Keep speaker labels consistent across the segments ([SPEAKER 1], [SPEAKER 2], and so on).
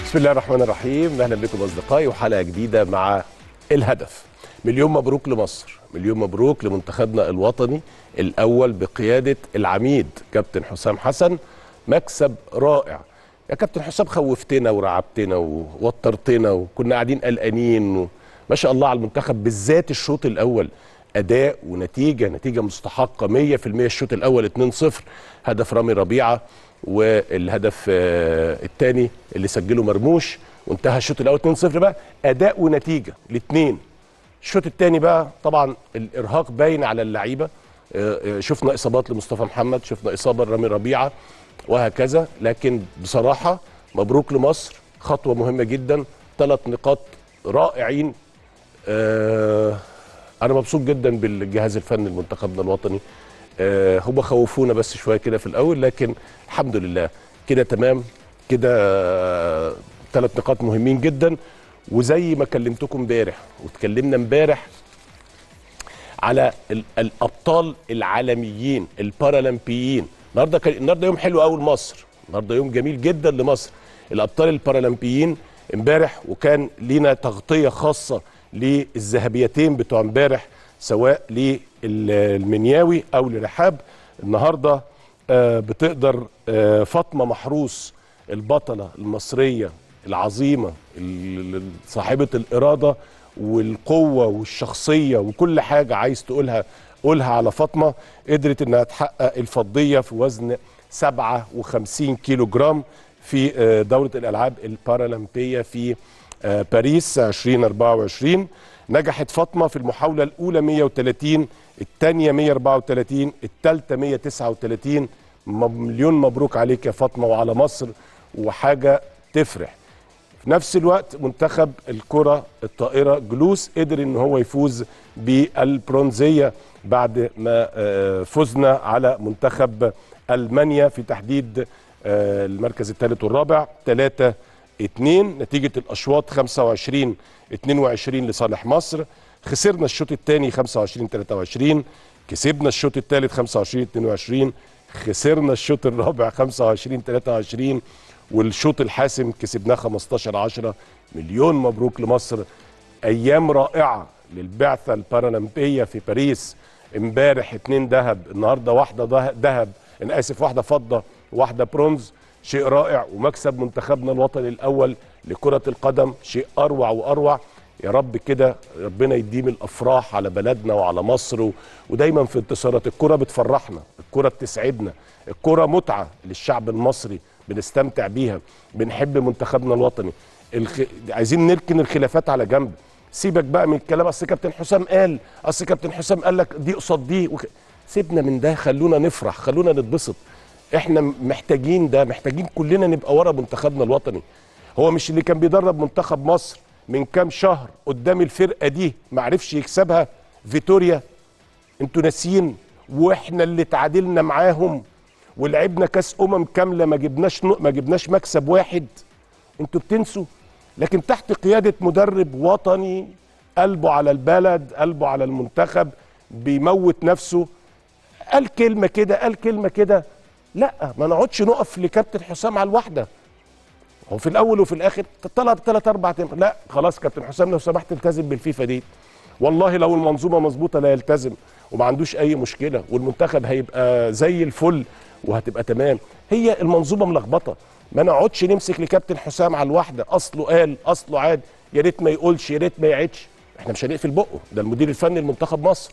[SPEAKER 1] بسم الله الرحمن الرحيم اهلا بكم اصدقائي وحلقه جديده مع الهدف مليون مبروك لمصر مليون مبروك لمنتخبنا الوطني الاول بقياده العميد كابتن حسام حسن مكسب رائع يا كابتن حسام خوفتنا ورعبتنا ووترتنا وكنا قاعدين قلقانين و... ما شاء الله على المنتخب بالذات الشوط الاول اداء ونتيجه نتيجه مستحقه 100% الشوط الاول 2-0 هدف رامي ربيعه والهدف الثاني اللي سجله مرموش وانتهى الشوط الاول 2-0 بقى اداء ونتيجه الاثنين الشوط الثاني بقى طبعا الارهاق باين على اللعيبه شفنا اصابات لمصطفى محمد شفنا اصابه لرامي ربيعه وهكذا لكن بصراحه مبروك لمصر خطوه مهمه جدا ثلاث نقاط رائعين آه انا مبسوط جدا بالجهاز الفني لمنتخبنا الوطني آه هم خوفونا بس شويه كده في الاول لكن الحمد لله كده تمام كده آه ثلاث نقاط مهمين جدا وزي ما كلمتكم امبارح واتكلمنا امبارح على الابطال العالميين البارالمبيين النهارده كان النهارده يوم حلو قوي لمصر النهارده يوم جميل جدا لمصر الابطال البارالمبيين امبارح وكان لينا تغطيه خاصه للذهبيتين بتوع امبارح سواء للمنياوي او لرحاب النهارده بتقدر فاطمه محروس البطله المصريه العظيمه صاحبه الاراده والقوه والشخصيه وكل حاجه عايز تقولها قولها على فاطمه قدرت انها تحقق الفضيه في وزن 57 كيلو جرام في دوره الالعاب البارالمبيه في باريس 2024 نجحت فاطمه في المحاوله الاولى 130 الثانيه 134 الثالثه 139 مليون مبروك عليك يا فاطمه وعلى مصر وحاجه تفرح في نفس الوقت منتخب الكره الطائره جلوس قدر ان هو يفوز بالبرونزيه بعد ما فزنا على منتخب المانيا في تحديد المركز الثالث والرابع 3 2 نتيجه الاشواط 25 22 لصالح مصر خسرنا الشوط الثاني 25 23 كسبنا الشوط الثالث 25 22 خسرنا الشوط الرابع 25 23 والشوط الحاسم كسبناه 15 10 مليون مبروك لمصر ايام رائعه للبعثه البارالمبيه في باريس امبارح اتنين ذهب النهارده واحده ذهب انا اسف واحده فضه واحده برونز شيء رائع ومكسب منتخبنا الوطني الاول لكره القدم شيء اروع واروع يا رب كده ربنا يديم الافراح على بلدنا وعلى مصر و... ودايما في انتصارات الكره بتفرحنا الكره بتسعدنا الكره متعه للشعب المصري بنستمتع بيها بنحب منتخبنا الوطني الخ... عايزين نركن الخلافات على جنب سيبك بقى من الكلام اصل كابتن حسام قال اصل كابتن حسام قال لك دي قصاد دي وك... سيبنا من ده خلونا نفرح خلونا نتبسط احنا محتاجين ده محتاجين كلنا نبقى ورا منتخبنا الوطني هو مش اللي كان بيدرب منتخب مصر من كام شهر قدام الفرقه دي ما عرفش يكسبها فيتوريا انتوا ناسيين واحنا اللي تعادلنا معاهم ولعبنا كاس امم كامله ما جبناش ما جبناش مكسب واحد انتوا بتنسوا لكن تحت قياده مدرب وطني قلبه على البلد قلبه على المنتخب بيموت نفسه قال كلمه كده قال كلمه كده لا ما نقعدش نقف لكابتن حسام على الواحده هو في الاول وفي الاخر طلب ثلاث اربع تم... لا خلاص كابتن حسام لو سمحت التزم بالفيفا دي والله لو المنظومه مظبوطه لا يلتزم وما عندوش اي مشكله والمنتخب هيبقى زي الفل وهتبقى تمام هي المنظومه ملخبطه ما نقعدش نمسك لكابتن حسام على الواحده اصله قال اصله عاد يا ريت ما يقولش يا ريت ما يعدش احنا مش هنقفل بقه ده المدير الفني لمنتخب مصر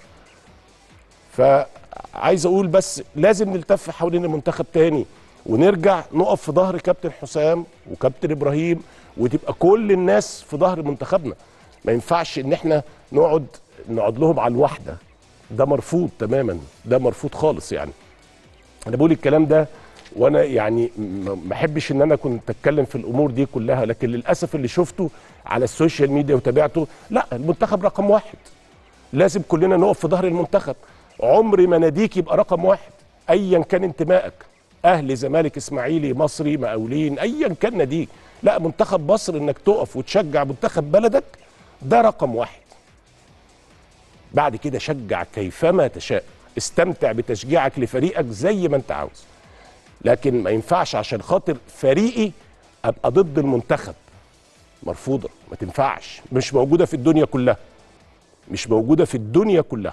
[SPEAKER 1] فعايز اقول بس لازم نلتف حوالين المنتخب تاني ونرجع نقف في ظهر كابتن حسام وكابتن ابراهيم وتبقى كل الناس في ظهر منتخبنا ما ينفعش ان احنا نقعد نقعد لهم على الواحده ده مرفوض تماما ده مرفوض خالص يعني انا بقول الكلام ده وانا يعني ما احبش ان انا كنت اتكلم في الامور دي كلها لكن للاسف اللي شفته على السوشيال ميديا وتابعته لا المنتخب رقم واحد لازم كلنا نقف في ظهر المنتخب عمري ما ناديك يبقى رقم واحد ايا كان انتمائك اهلي زمالك اسماعيلي مصري مقاولين ايا كان ناديك لا منتخب مصر انك تقف وتشجع منتخب بلدك ده رقم واحد بعد كده شجع كيفما تشاء استمتع بتشجيعك لفريقك زي ما انت عاوز لكن ما ينفعش عشان خاطر فريقي ابقى ضد المنتخب مرفوضه ما تنفعش مش موجوده في الدنيا كلها مش موجوده في الدنيا كلها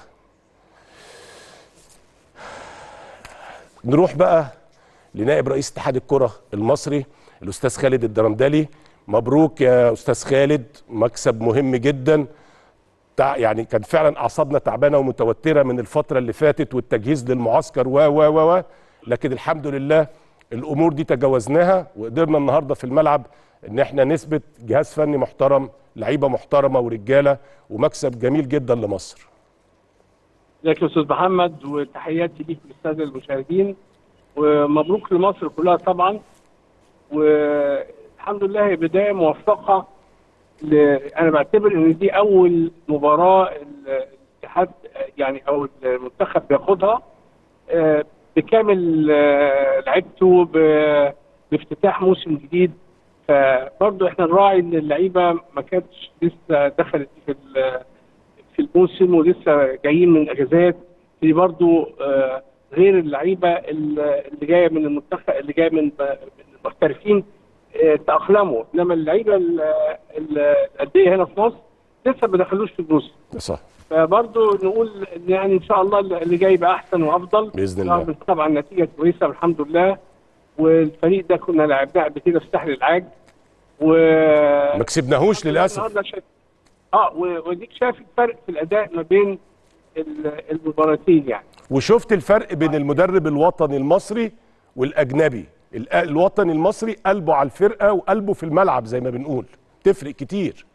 [SPEAKER 1] نروح بقى لنائب رئيس اتحاد الكره المصري الاستاذ خالد الدرندلي مبروك يا استاذ خالد مكسب مهم جدا تع- يعني كان فعلا اعصابنا تعبانه ومتوتره من الفتره اللي فاتت والتجهيز للمعسكر و و و و لكن الحمد لله الامور دي تجاوزناها وقدرنا النهارده في الملعب ان احنا نثبت جهاز فني محترم لعيبه محترمه ورجاله ومكسب جميل جدا لمصر
[SPEAKER 2] ازيك يا استاذ محمد وتحياتي ليك للساده المشاهدين ومبروك لمصر كلها طبعا والحمد لله هي بدايه موفقه ل... انا بعتبر ان دي اول مباراه الاتحاد يعني او المنتخب بياخدها آه، بكامل آه، لعيبته ب- بافتتاح موسم جديد فبرضه احنا نراعي ان اللعيبه ما كانتش لسه دخلت في ال- في الموسم ولسه جايين من اجازات دي برضو آه، غير اللعيبه اللي جايه من المنتخب اللي جايه من من المحترفين آه، تاقلموا انما اللعيبه ال- ال- الانديه هنا في مصر لسه ما دخلوش في الموسم
[SPEAKER 1] صح
[SPEAKER 2] فبرضو نقول ان يعني ان شاء الله اللي جاي يبقى احسن وافضل
[SPEAKER 1] بإذن الله.
[SPEAKER 2] رغم طبعا النتيجه كويسه والحمد لله والفريق ده كنا لعبناه قبل كده في ساحل العاج و
[SPEAKER 1] ما كسبناهوش للاسف
[SPEAKER 2] النهارده شايف اه و- وديك شايف الفرق في الاداء ما بين ال- المباراتين يعني
[SPEAKER 1] وشفت الفرق بين المدرب الوطني المصري والاجنبي ال- الوطني المصري قلبه على الفرقه وقلبه في الملعب زي ما بنقول تفرق كتير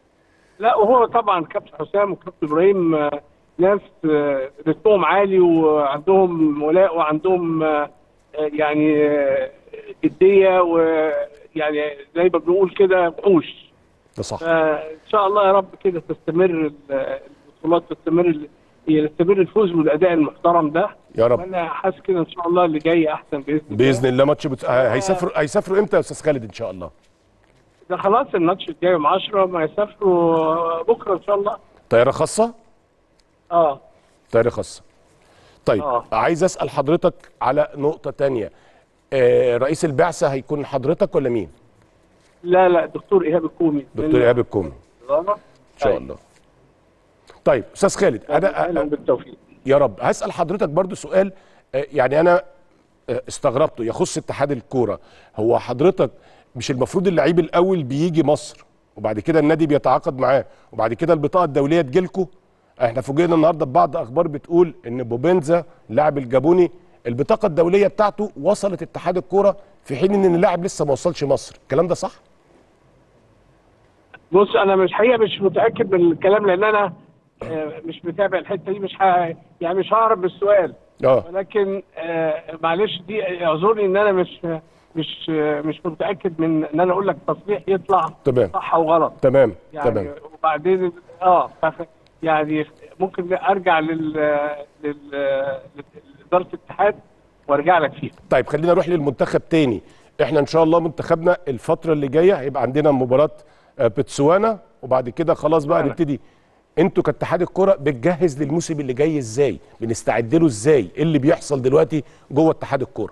[SPEAKER 2] لا وهو طبعا كابتن حسام وكابتن ابراهيم آه، ناس آه، رتمهم عالي وعندهم ولاء وعندهم آه، آه، يعني آه، جديه ويعني زي ما بنقول كده وحوش
[SPEAKER 1] ده صح
[SPEAKER 2] فان شاء الله يا رب كده تستمر ال- البطولات تستمر ال- يستمر الفوز والاداء المحترم ده
[SPEAKER 1] يا رب
[SPEAKER 2] وانا حاسس كده ان شاء الله اللي جاي احسن باذن الله
[SPEAKER 1] باذن الله ماتش بت... آه، هيسافروا هيسافروا امتى يا استاذ خالد ان شاء الله
[SPEAKER 2] ده خلاص الماتش الجاي يوم 10 ما يسافروا بكره ان شاء الله
[SPEAKER 1] طياره خاصه
[SPEAKER 2] اه
[SPEAKER 1] طياره خاصه طيب
[SPEAKER 2] آه.
[SPEAKER 1] عايز اسال حضرتك على نقطه تانية آه رئيس البعثه هيكون حضرتك ولا مين
[SPEAKER 2] لا لا دكتور ايهاب الكومي
[SPEAKER 1] دكتور ايهاب الكومي
[SPEAKER 2] ان
[SPEAKER 1] ان شاء الله طيب استاذ خالد
[SPEAKER 2] انا
[SPEAKER 1] انا
[SPEAKER 2] بالتوفيق
[SPEAKER 1] يا رب هسال حضرتك برضو سؤال آه، يعني انا آه، استغربته يخص اتحاد الكوره هو حضرتك مش المفروض اللعيب الاول بيجي مصر وبعد كده النادي بيتعاقد معاه وبعد كده البطاقه الدوليه تجيلكوا احنا فوجئنا النهارده ببعض اخبار بتقول ان بوبنزا اللاعب الجابوني البطاقه الدوليه بتاعته وصلت اتحاد الكوره في حين ان اللاعب لسه ما وصلش مصر الكلام ده صح
[SPEAKER 2] بص انا مش حقيقه مش متاكد من الكلام لان انا آه، مش متابع الحته دي مش ه... يعني مش هعرف بالسؤال
[SPEAKER 1] اه
[SPEAKER 2] ولكن آه، معلش دي اعذرني ان انا مش مش آه، مش متاكد من ان انا اقول لك تصريح يطلع
[SPEAKER 1] تمام.
[SPEAKER 2] صح او غلط
[SPEAKER 1] تمام
[SPEAKER 2] يعني
[SPEAKER 1] تمام
[SPEAKER 2] وبعدين اه فخ- يعني ممكن ارجع لل لل لاداره الاتحاد وارجع لك فيها
[SPEAKER 1] طيب خلينا نروح للمنتخب تاني احنا ان شاء الله منتخبنا الفتره اللي جايه هيبقى عندنا مباراه آه، بتسوانا وبعد كده خلاص بقى
[SPEAKER 2] فعلا.
[SPEAKER 1] نبتدي انتوا كاتحاد الكره بتجهز للموسم اللي جاي ازاي بنستعد له ازاي ايه اللي بيحصل دلوقتي جوه اتحاد الكره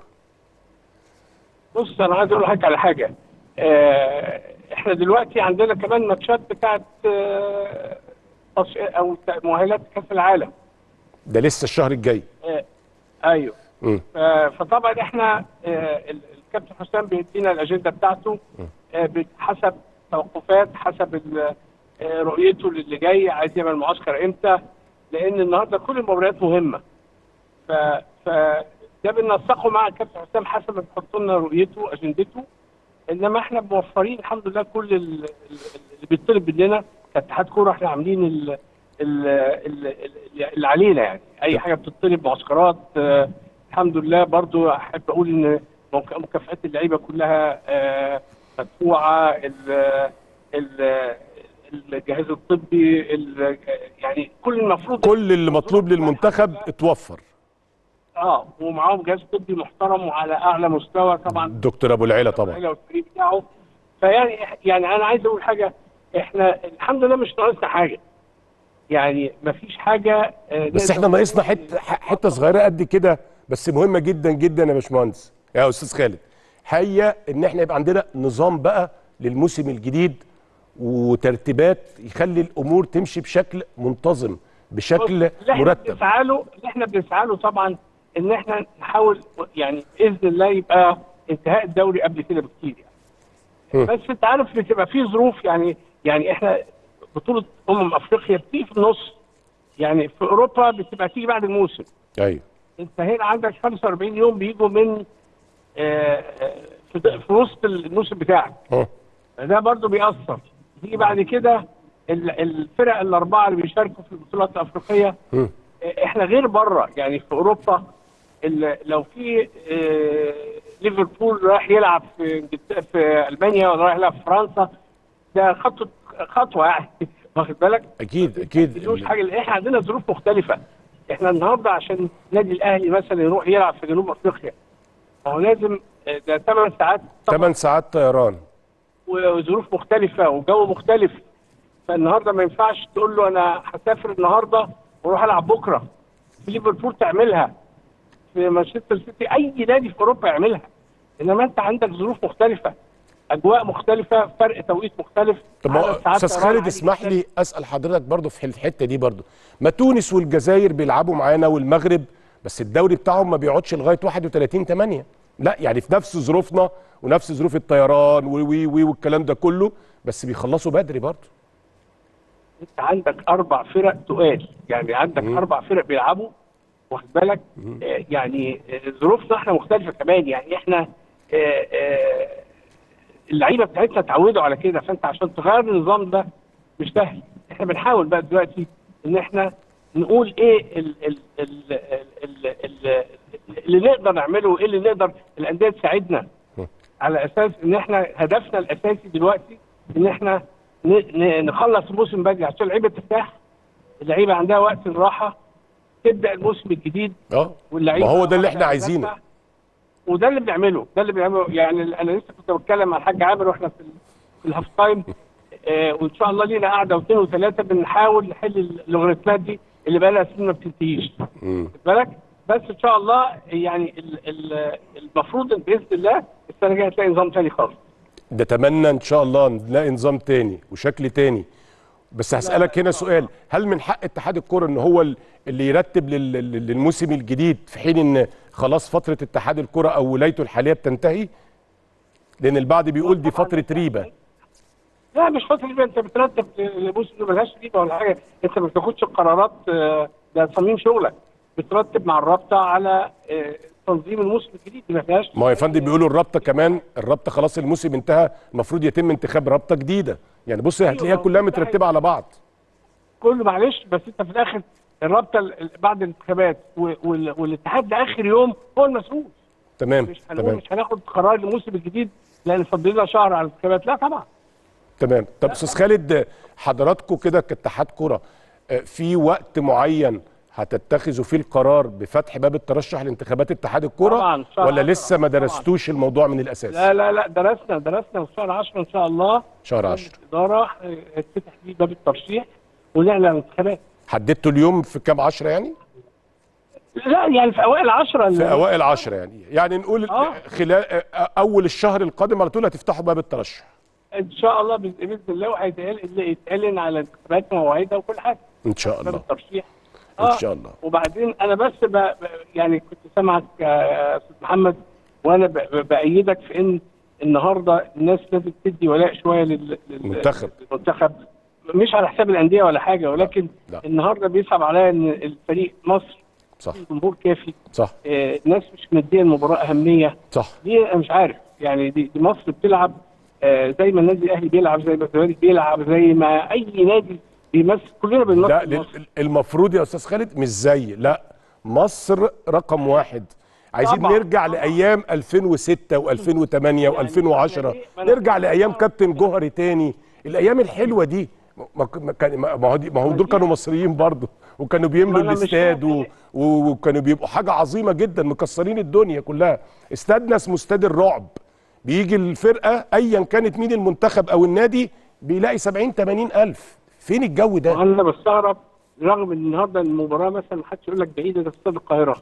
[SPEAKER 2] بص انا عايز اقول لحضرتك على حاجه آه، احنا دلوقتي عندنا كمان ماتشات بتاعت آه، تص- او مؤهلات كاس العالم
[SPEAKER 1] ده لسه الشهر الجاي
[SPEAKER 2] آه، ايوه
[SPEAKER 1] مم.
[SPEAKER 2] ف- فطبعا احنا آه، ال- الكابتن حسام بيدينا الاجنده بتاعته آه، حسب توقفات حسب ال- آه، رؤيته للي جاي عايز يعمل معسكر امتى لان النهارده كل المباريات مهمه ف ف ده بننسقه مع الكابتن حسام حسب ما بيحط لنا رؤيته اجندته انما احنا موفرين الحمد لله كل ال- ال- اللي بيطلب مننا كاتحاد كوره احنا عاملين ال- ال- ال- ال- اللي علينا يعني اي حاجه بتطلب معسكرات آه، الحمد لله برضو احب اقول ان مك- مكافآت اللعيبه كلها آه، مدفوعه ال- ال- الجهاز الطبي ال- يعني كل المفروض
[SPEAKER 1] كل اللي مطلوب للمنتخب اتوفر
[SPEAKER 2] اه ومعاهم جهاز طبي محترم وعلى اعلى مستوى طبعا
[SPEAKER 1] دكتور ابو العيله طبعا
[SPEAKER 2] العيله والفريق بتاعه فيعني يعني انا عايز اقول حاجه احنا الحمد لله مش ناقصنا حاجه يعني مفيش حاجه آه،
[SPEAKER 1] بس
[SPEAKER 2] نقدر
[SPEAKER 1] احنا ناقصنا
[SPEAKER 2] نقول
[SPEAKER 1] حته حته صغيره قد كده بس مهمه جدا جدا يا باشمهندس يا استاذ خالد هي ان احنا يبقى عندنا نظام بقى للموسم الجديد وترتيبات يخلي الامور تمشي بشكل منتظم بشكل
[SPEAKER 2] اللي احنا
[SPEAKER 1] مرتب
[SPEAKER 2] بنسعى له اللي احنا بنسعى له طبعا ان احنا نحاول يعني باذن الله يبقى انتهاء الدوري قبل كده بكتير
[SPEAKER 1] مم.
[SPEAKER 2] يعني. بس انت عارف بتبقى في ظروف يعني يعني احنا بطوله امم افريقيا بتيجي في النص يعني في اوروبا بتبقى تيجي بعد الموسم
[SPEAKER 1] ايوه
[SPEAKER 2] انت هنا عندك 45 يوم بيجوا من آه، آه، في في وسط الموسم بتاعك
[SPEAKER 1] اه
[SPEAKER 2] ده برضو بيأثر تيجي بعد كده ال- الفرق الأربعة اللي بيشاركوا في البطولات الأفريقية
[SPEAKER 1] مم.
[SPEAKER 2] احنا غير بره يعني في أوروبا ال- لو في آه، ليفربول رايح يلعب في إنجلت- في ألمانيا ولا رايح يلعب في فرنسا ده خطوة خطوة يعني واخد بالك؟
[SPEAKER 1] اكيد اكيد
[SPEAKER 2] ملوش حاجة احنا عندنا ظروف مختلفة احنا النهارده عشان النادي الأهلي مثلا يروح يلعب في جنوب أفريقيا هو لازم آه، ده 8 ساعات طبعاً
[SPEAKER 1] 8 ساعات طيران
[SPEAKER 2] وظروف مختلفه وجو مختلف فالنهارده ما ينفعش تقول له انا هسافر النهارده واروح العب بكره في ليفربول تعملها في مانشستر سيتي اي نادي في اوروبا يعملها انما انت عندك ظروف مختلفه اجواء مختلفه فرق توقيت مختلف
[SPEAKER 1] طب ما هو
[SPEAKER 2] عدد ساعات
[SPEAKER 1] استاذ
[SPEAKER 2] طيران
[SPEAKER 1] خالد
[SPEAKER 2] عادي
[SPEAKER 1] اسمح
[SPEAKER 2] جداً.
[SPEAKER 1] لي اسال حضرتك برضو في الحته دي برضو ما تونس والجزائر بيلعبوا معانا والمغرب بس الدوري بتاعهم ما بيقعدش لغايه 31 8 لا يعني في نفس ظروفنا ونفس ظروف الطيران وي وي وي والكلام ده كله بس بيخلصوا بدري برضو
[SPEAKER 2] انت عندك اربع فرق تقال يعني عندك
[SPEAKER 1] مم.
[SPEAKER 2] اربع فرق بيلعبوا واخد بالك آه يعني آه، ظروفنا احنا مختلفه كمان يعني احنا آه آه اللعيبه بتاعتنا اتعودوا على كده فانت عشان تغير النظام ده مش سهل احنا بنحاول بقى دلوقتي ان احنا نقول ايه ال ال ال ال ال ال اللي نقدر نعمله وايه اللي نقدر الانديه تساعدنا على اساس ان احنا هدفنا الاساسي دلوقتي ان احنا ن- ن- نخلص الموسم بدري عشان اللعيبه ترتاح اللعيبه عندها وقت الراحه تبدا الموسم الجديد
[SPEAKER 1] اه
[SPEAKER 2] واللعيبه
[SPEAKER 1] ما هو ده اللي احنا
[SPEAKER 2] واخدة
[SPEAKER 1] عايزينه
[SPEAKER 2] أجازتها. وده اللي بنعمله ده اللي بنعمله يعني انا لسه كنت بتكلم مع الحاج عامر واحنا في, ال- في الهاف تايم آه وان شاء الله لينا قاعده واثنين وثلاثه بنحاول نحل اللوغاريتمات دي اللي بقى لها سنين ما بتنتهيش
[SPEAKER 1] مم.
[SPEAKER 2] واخد بالك بس ان شاء الله يعني ال- ال- المفروض إن باذن الله السنه الجايه هتلاقي نظام تاني خالص
[SPEAKER 1] نتمنى ان شاء الله نلاقي نظام تاني وشكل تاني بس هسألك هنا سؤال هل من حق اتحاد الكرة ان هو ال- اللي يرتب لل- لل- للموسم الجديد في حين ان خلاص فترة اتحاد الكرة او ولايته الحالية بتنتهي لان البعض بيقول دي فترة ريبة
[SPEAKER 2] لا مش فتره ريبه انت بترتب لموسم ملهاش ريبه ولا حاجه انت ما بتاخدش القرارات آه، ده تصميم شغلك بترتب مع الرابطه على آه، تنظيم الموسم الجديد ما فيهاش
[SPEAKER 1] ما هو يا فندم بيقولوا الرابطة كمان الرابطة خلاص الموسم انتهى المفروض يتم انتخاب رابطة جديدة يعني بص هتلاقيها
[SPEAKER 2] أيوة،
[SPEAKER 1] كلها
[SPEAKER 2] ده
[SPEAKER 1] مترتبة على بعض
[SPEAKER 2] كله معلش بس انت في الاخر الرابطه ال- بعد الانتخابات و- وال- والاتحاد لاخر يوم هو المسؤول
[SPEAKER 1] تمام
[SPEAKER 2] مش هنقول
[SPEAKER 1] تمام
[SPEAKER 2] مش هناخد قرار الموسم الجديد لان فاضل لنا شهر على الانتخابات لا طبعا
[SPEAKER 1] تمام طب استاذ خالد حضراتكم كده كاتحاد كرة آه، في وقت معين هتتخذوا فيه القرار بفتح باب الترشح لانتخابات اتحاد الكرة
[SPEAKER 2] طبعاً، شهر
[SPEAKER 1] ولا
[SPEAKER 2] عشرة.
[SPEAKER 1] لسه ما
[SPEAKER 2] طبعاً.
[SPEAKER 1] درستوش الموضوع من الاساس
[SPEAKER 2] لا لا لا درسنا درسنا في شهر 10 ان شاء الله
[SPEAKER 1] شهر 10
[SPEAKER 2] الاداره هتفتح فيه باب الترشيح ونعلن الانتخابات
[SPEAKER 1] حددتوا اليوم في كام 10 يعني
[SPEAKER 2] لا يعني في اوائل 10
[SPEAKER 1] في اوائل 10 يعني يعني نقول
[SPEAKER 2] آه.
[SPEAKER 1] خلال آه، اول الشهر القادم على طول هتفتحوا باب الترشح
[SPEAKER 2] ان شاء الله باذن بإذن الله وهيتعلن يتعلن على انتخابات مواعيدها وكل حاجه
[SPEAKER 1] ان شاء
[SPEAKER 2] باب
[SPEAKER 1] الله
[SPEAKER 2] الترشيح
[SPEAKER 1] ان شاء الله
[SPEAKER 2] وبعدين انا بس ب... ب- يعني كنت سامعك يا استاذ محمد وانا ب... ب- بايدك في ان النهارده الناس لازم تدي ولاء شويه لل... لل...
[SPEAKER 1] منتخب.
[SPEAKER 2] للمنتخب مش على حساب الانديه ولا حاجه ولكن
[SPEAKER 1] لا.
[SPEAKER 2] النهارده بيصعب عليا ان الفريق مصر
[SPEAKER 1] صح
[SPEAKER 2] فيه جمهور كافي
[SPEAKER 1] صح
[SPEAKER 2] آه، الناس مش مديه المباراه اهميه
[SPEAKER 1] صح
[SPEAKER 2] دي انا مش عارف يعني دي, دي مصر بتلعب آه، زي ما النادي الاهلي بيلعب زي ما الزمالك بيلعب زي ما اي نادي بيمثل كلنا
[SPEAKER 1] لا
[SPEAKER 2] بنمثل
[SPEAKER 1] لل-
[SPEAKER 2] مصر
[SPEAKER 1] المفروض يا استاذ خالد مش زي لا مصر رقم واحد عايزين
[SPEAKER 2] طبعاً،
[SPEAKER 1] نرجع
[SPEAKER 2] طبعاً.
[SPEAKER 1] لايام 2006 و2008 و2010
[SPEAKER 2] يعني ما أنا-
[SPEAKER 1] نرجع لايام كابتن جوهري تاني الايام الحلوه دي ما ما كان ما ما هو دي- ما هو دول كانوا مصريين برضه وكانوا بيملوا
[SPEAKER 2] ما أنا مش
[SPEAKER 1] الاستاد و-
[SPEAKER 2] فاهم.
[SPEAKER 1] و- وكانوا بيبقوا حاجه عظيمه جدا مكسرين الدنيا كلها استادنا اسمه استاد الرعب بيجي الفرقه ايا كانت مين المنتخب او النادي بيلاقي 70 80 الف فين الجو ده
[SPEAKER 2] انا بستغرب رغم ان النهارده المباراه مثلا ما حدش يقول لك بعيده ده في استاد القاهره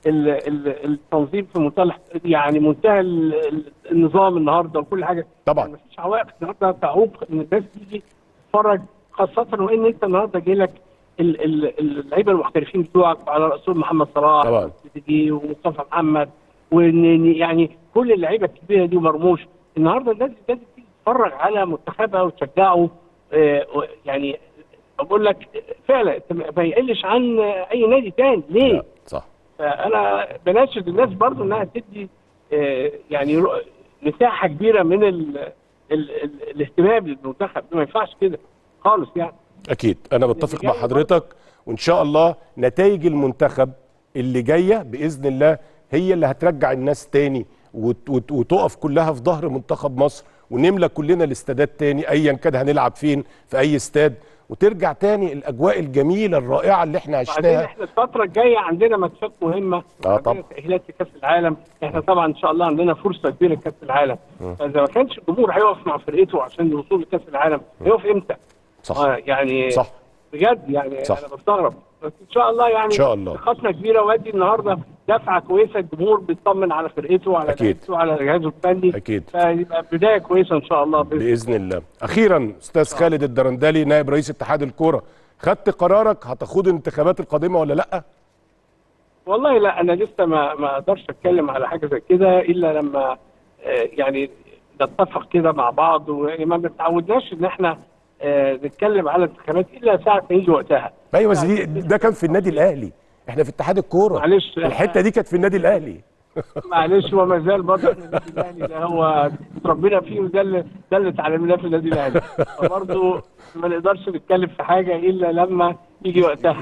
[SPEAKER 2] ال- ال- التنظيم في منتهى الاحت- يعني منتهى ال- ال- النظام النهارده وكل حاجه
[SPEAKER 1] طبعا.
[SPEAKER 2] يعني مفيش عوائق النهارده تعوق ان الناس تيجي تتفرج خاصه وان انت النهارده جاي لك ال- ال- اللعيبه المحترفين بتوعك على راسهم محمد صلاح
[SPEAKER 1] طبعا.
[SPEAKER 2] وتريزيجيه ومصطفى محمد وان يعني كل اللعيبه الكبيره دي ومرموش النهارده الناس لازم تيجي تتفرج على منتخبها وتشجعه آه، و- يعني بقول لك فعلا ما يقلش عن اي نادي تاني ليه؟
[SPEAKER 1] لا، صح
[SPEAKER 2] فانا بناشد الناس برضو انها تدي آه، يعني رو- مساحه كبيره من ال ال ال الاهتمام للمنتخب ما ينفعش كده خالص يعني
[SPEAKER 1] اكيد انا بتفق
[SPEAKER 2] اللي
[SPEAKER 1] مع
[SPEAKER 2] جاي
[SPEAKER 1] حضرتك وان شاء الله نتائج المنتخب اللي جايه باذن الله هي اللي هترجع الناس تاني وت- وت- وتقف كلها في ظهر منتخب مصر ونملى كلنا الاستادات تاني ايا كان هنلعب فين في اي استاد وترجع تاني الاجواء الجميله الرائعه اللي احنا
[SPEAKER 2] وبعدين
[SPEAKER 1] عشناها
[SPEAKER 2] احنا الفتره الجايه عندنا ماتشات مهمه
[SPEAKER 1] آه
[SPEAKER 2] عندنا
[SPEAKER 1] طبعا.
[SPEAKER 2] تاهيلات لكاس العالم احنا طبعا ان شاء الله عندنا فرصه كبيره لكاس العالم فاذا ما كانش الجمهور هيقف مع فرقته عشان الوصول لكاس العالم هيقف امتى؟
[SPEAKER 1] صح
[SPEAKER 2] آه يعني
[SPEAKER 1] صح
[SPEAKER 2] بجد يعني
[SPEAKER 1] صح.
[SPEAKER 2] انا بستغرب بس ان شاء الله يعني
[SPEAKER 1] إن شاء الله.
[SPEAKER 2] ثقتنا كبيره وادي النهارده دفعه كويسه الجمهور بيطمن على فرقته وعلى
[SPEAKER 1] أكيد.
[SPEAKER 2] لعيبته وعلى جهازه الفني
[SPEAKER 1] أكيد.
[SPEAKER 2] فيبقى بدايه كويسه ان شاء الله بإذن
[SPEAKER 1] باذن الله اخيرا استاذ خالد الدرندلي نائب رئيس اتحاد الكوره خدت قرارك هتخوض الانتخابات القادمه ولا لا
[SPEAKER 2] والله لا انا لسه ما ما اقدرش اتكلم على حاجه زي كده الا لما آه، يعني نتفق كده مع بعض ويعني ما بنتعودناش ان احنا آه، نتكلم على الانتخابات الا ساعه ما يجي وقتها
[SPEAKER 1] ايوه بس دي ده كان في النادي الاهلي احنا في اتحاد الكوره
[SPEAKER 2] معلش.
[SPEAKER 1] الحته دي كانت في النادي الاهلي
[SPEAKER 2] معلش هو ما زال برضه احنا النادي الاهلي ده هو ربنا فيه وده اللي ده اللي اتعلمناه في النادي الاهلي فبرضه ما نقدرش نتكلم في حاجه الا لما يجي وقتها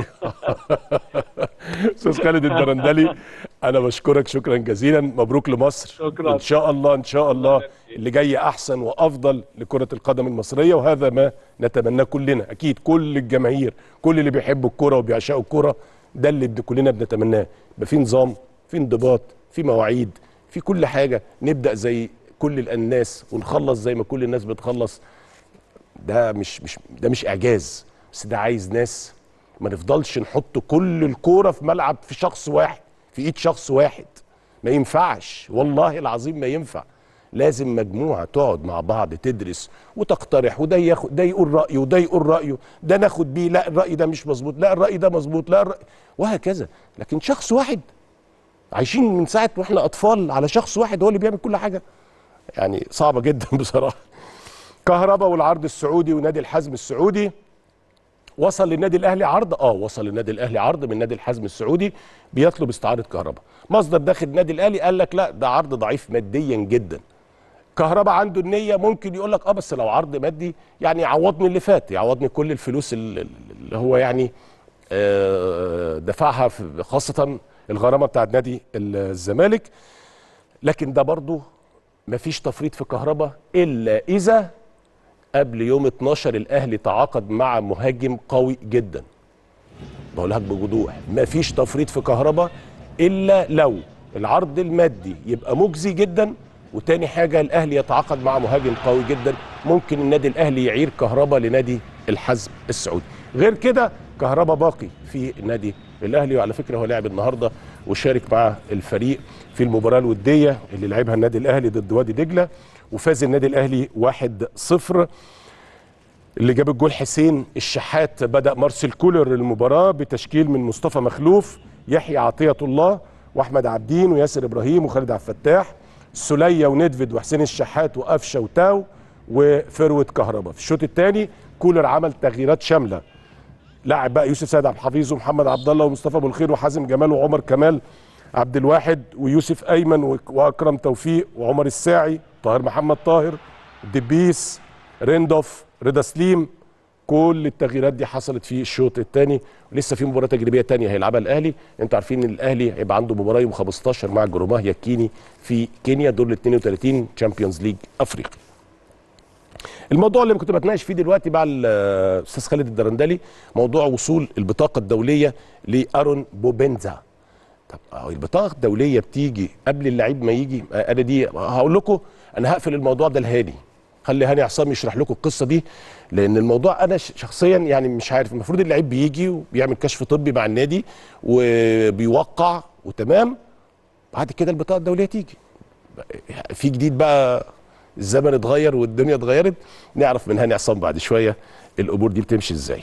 [SPEAKER 1] استاذ خالد الدرندلي انا بشكرك شكرا جزيلا مبروك لمصر
[SPEAKER 2] شكراً.
[SPEAKER 1] ان شاء الله ان شاء الله اللي جاي احسن وافضل لكره القدم المصريه وهذا ما نتمناه كلنا اكيد كل الجماهير كل اللي بيحبوا الكوره وبيعشقوا الكوره ده اللي بن- كلنا بنتمناه يبقى في نظام في انضباط في مواعيد في كل حاجه نبدا زي كل الناس ونخلص زي ما كل الناس بتخلص ده مش مش ده مش اعجاز بس ده عايز ناس ما نفضلش نحط كل الكوره في ملعب في شخص واحد في ايد شخص واحد ما ينفعش والله العظيم ما ينفع لازم مجموعه تقعد مع بعض تدرس وتقترح وده ياخد ده يقول رايه وده يقول رايه ده ناخد بيه لا الراي ده مش مظبوط لا الراي ده مظبوط لا الرأي وهكذا لكن شخص واحد عايشين من ساعه واحنا اطفال على شخص واحد هو اللي بيعمل كل حاجه يعني صعبه جدا بصراحه كهربا والعرض السعودي ونادي الحزم السعودي وصل للنادي الاهلي عرض اه وصل للنادي الاهلي عرض من نادي الحزم السعودي بيطلب استعاره كهربا مصدر داخل النادي الاهلي قال لك لا ده عرض ضعيف ماديا جدا كهربا عنده النية ممكن يقول لك اه بس لو عرض مادي يعني يعوضني اللي فات يعوضني كل الفلوس اللي اللي هو يعني آه، دفعها في- خاصة الغرامة بتاعت نادي الزمالك لكن ده برضه مفيش تفريط في كهربا الا اذا قبل يوم 12 الاهلي تعاقد مع مهاجم قوي جدا بقولها لك بوضوح مفيش تفريط في كهربا الا لو العرض المادي يبقى مجزي جدا وتاني حاجه الاهلي يتعاقد مع مهاجم قوي جدا ممكن النادي الاهلي يعير كهربا لنادي الحزم السعودي غير كده كهربا باقي في النادي الاهلي وعلى فكره هو لعب النهارده وشارك مع الفريق في المباراه الوديه اللي لعبها النادي الاهلي ضد وادي دجله وفاز النادي الاهلي 1-0 اللي جاب الجول حسين الشحات بدا مارسيل كولر المباراه بتشكيل من مصطفى مخلوف يحيى عطيه الله واحمد عبدين وياسر ابراهيم وخالد عبد الفتاح سلية وندفيد وحسين الشحات وقفشه وتاو وفروه كهربا في الشوط الثاني كولر عمل تغييرات شامله لاعب بقى يوسف سيد عبد الحفيظ ومحمد عبد الله ومصطفى ابو الخير وحازم جمال وعمر كمال عبد الواحد ويوسف ايمن وك- واكرم توفيق وعمر الساعي طاهر محمد طاهر دبيس ريندوف رضا سليم كل التغييرات دي حصلت في الشوط الثاني ولسه في مباراه تجريبيه ثانيه هيلعبها الاهلي انتوا عارفين ان الاهلي هيبقى عنده مباراه يوم 15 مع جروماه يكيني في كينيا دور ال 32 تشامبيونز ليج افريقيا الموضوع اللي كنت بتناقش فيه دلوقتي مع الاستاذ خالد الدرندلي موضوع وصول البطاقه الدوليه لارون بوبنزا طب أهو البطاقه الدوليه بتيجي قبل اللعيب ما يجي انا دي هقول لكم انا هقفل الموضوع ده لهاني خلي هاني عصام يشرح لكم القصه دي لان الموضوع انا ش- شخصيا يعني مش عارف المفروض اللعيب بيجي وبيعمل كشف طبي مع النادي وبيوقع وتمام بعد كده البطاقه الدوليه تيجي في جديد بقى الزمن اتغير والدنيا اتغيرت نعرف من هاني عصام بعد شويه الامور دي بتمشي ازاي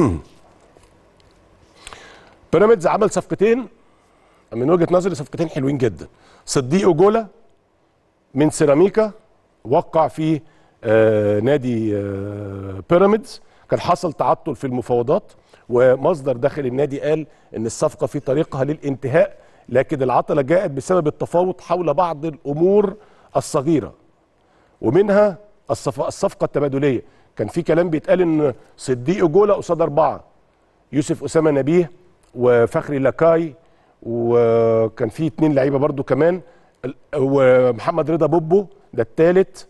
[SPEAKER 1] بيراميدز عمل صفقتين من وجهه نظري صفقتين حلوين جدا صديق وجولا من سيراميكا وقع في آه نادي آه بيراميدز كان حصل تعطل في المفاوضات ومصدر داخل النادي قال ان الصفقه في طريقها للانتهاء لكن العطله جاءت بسبب التفاوض حول بعض الامور الصغيره ومنها الصف... الصفقه التبادليه كان في كلام بيتقال ان صديق جولا قصاد اربعه يوسف اسامه نبيه وفخري لاكاي وكان في اتنين لعيبه برضو كمان ال- ومحمد رضا بوبو ده الثالث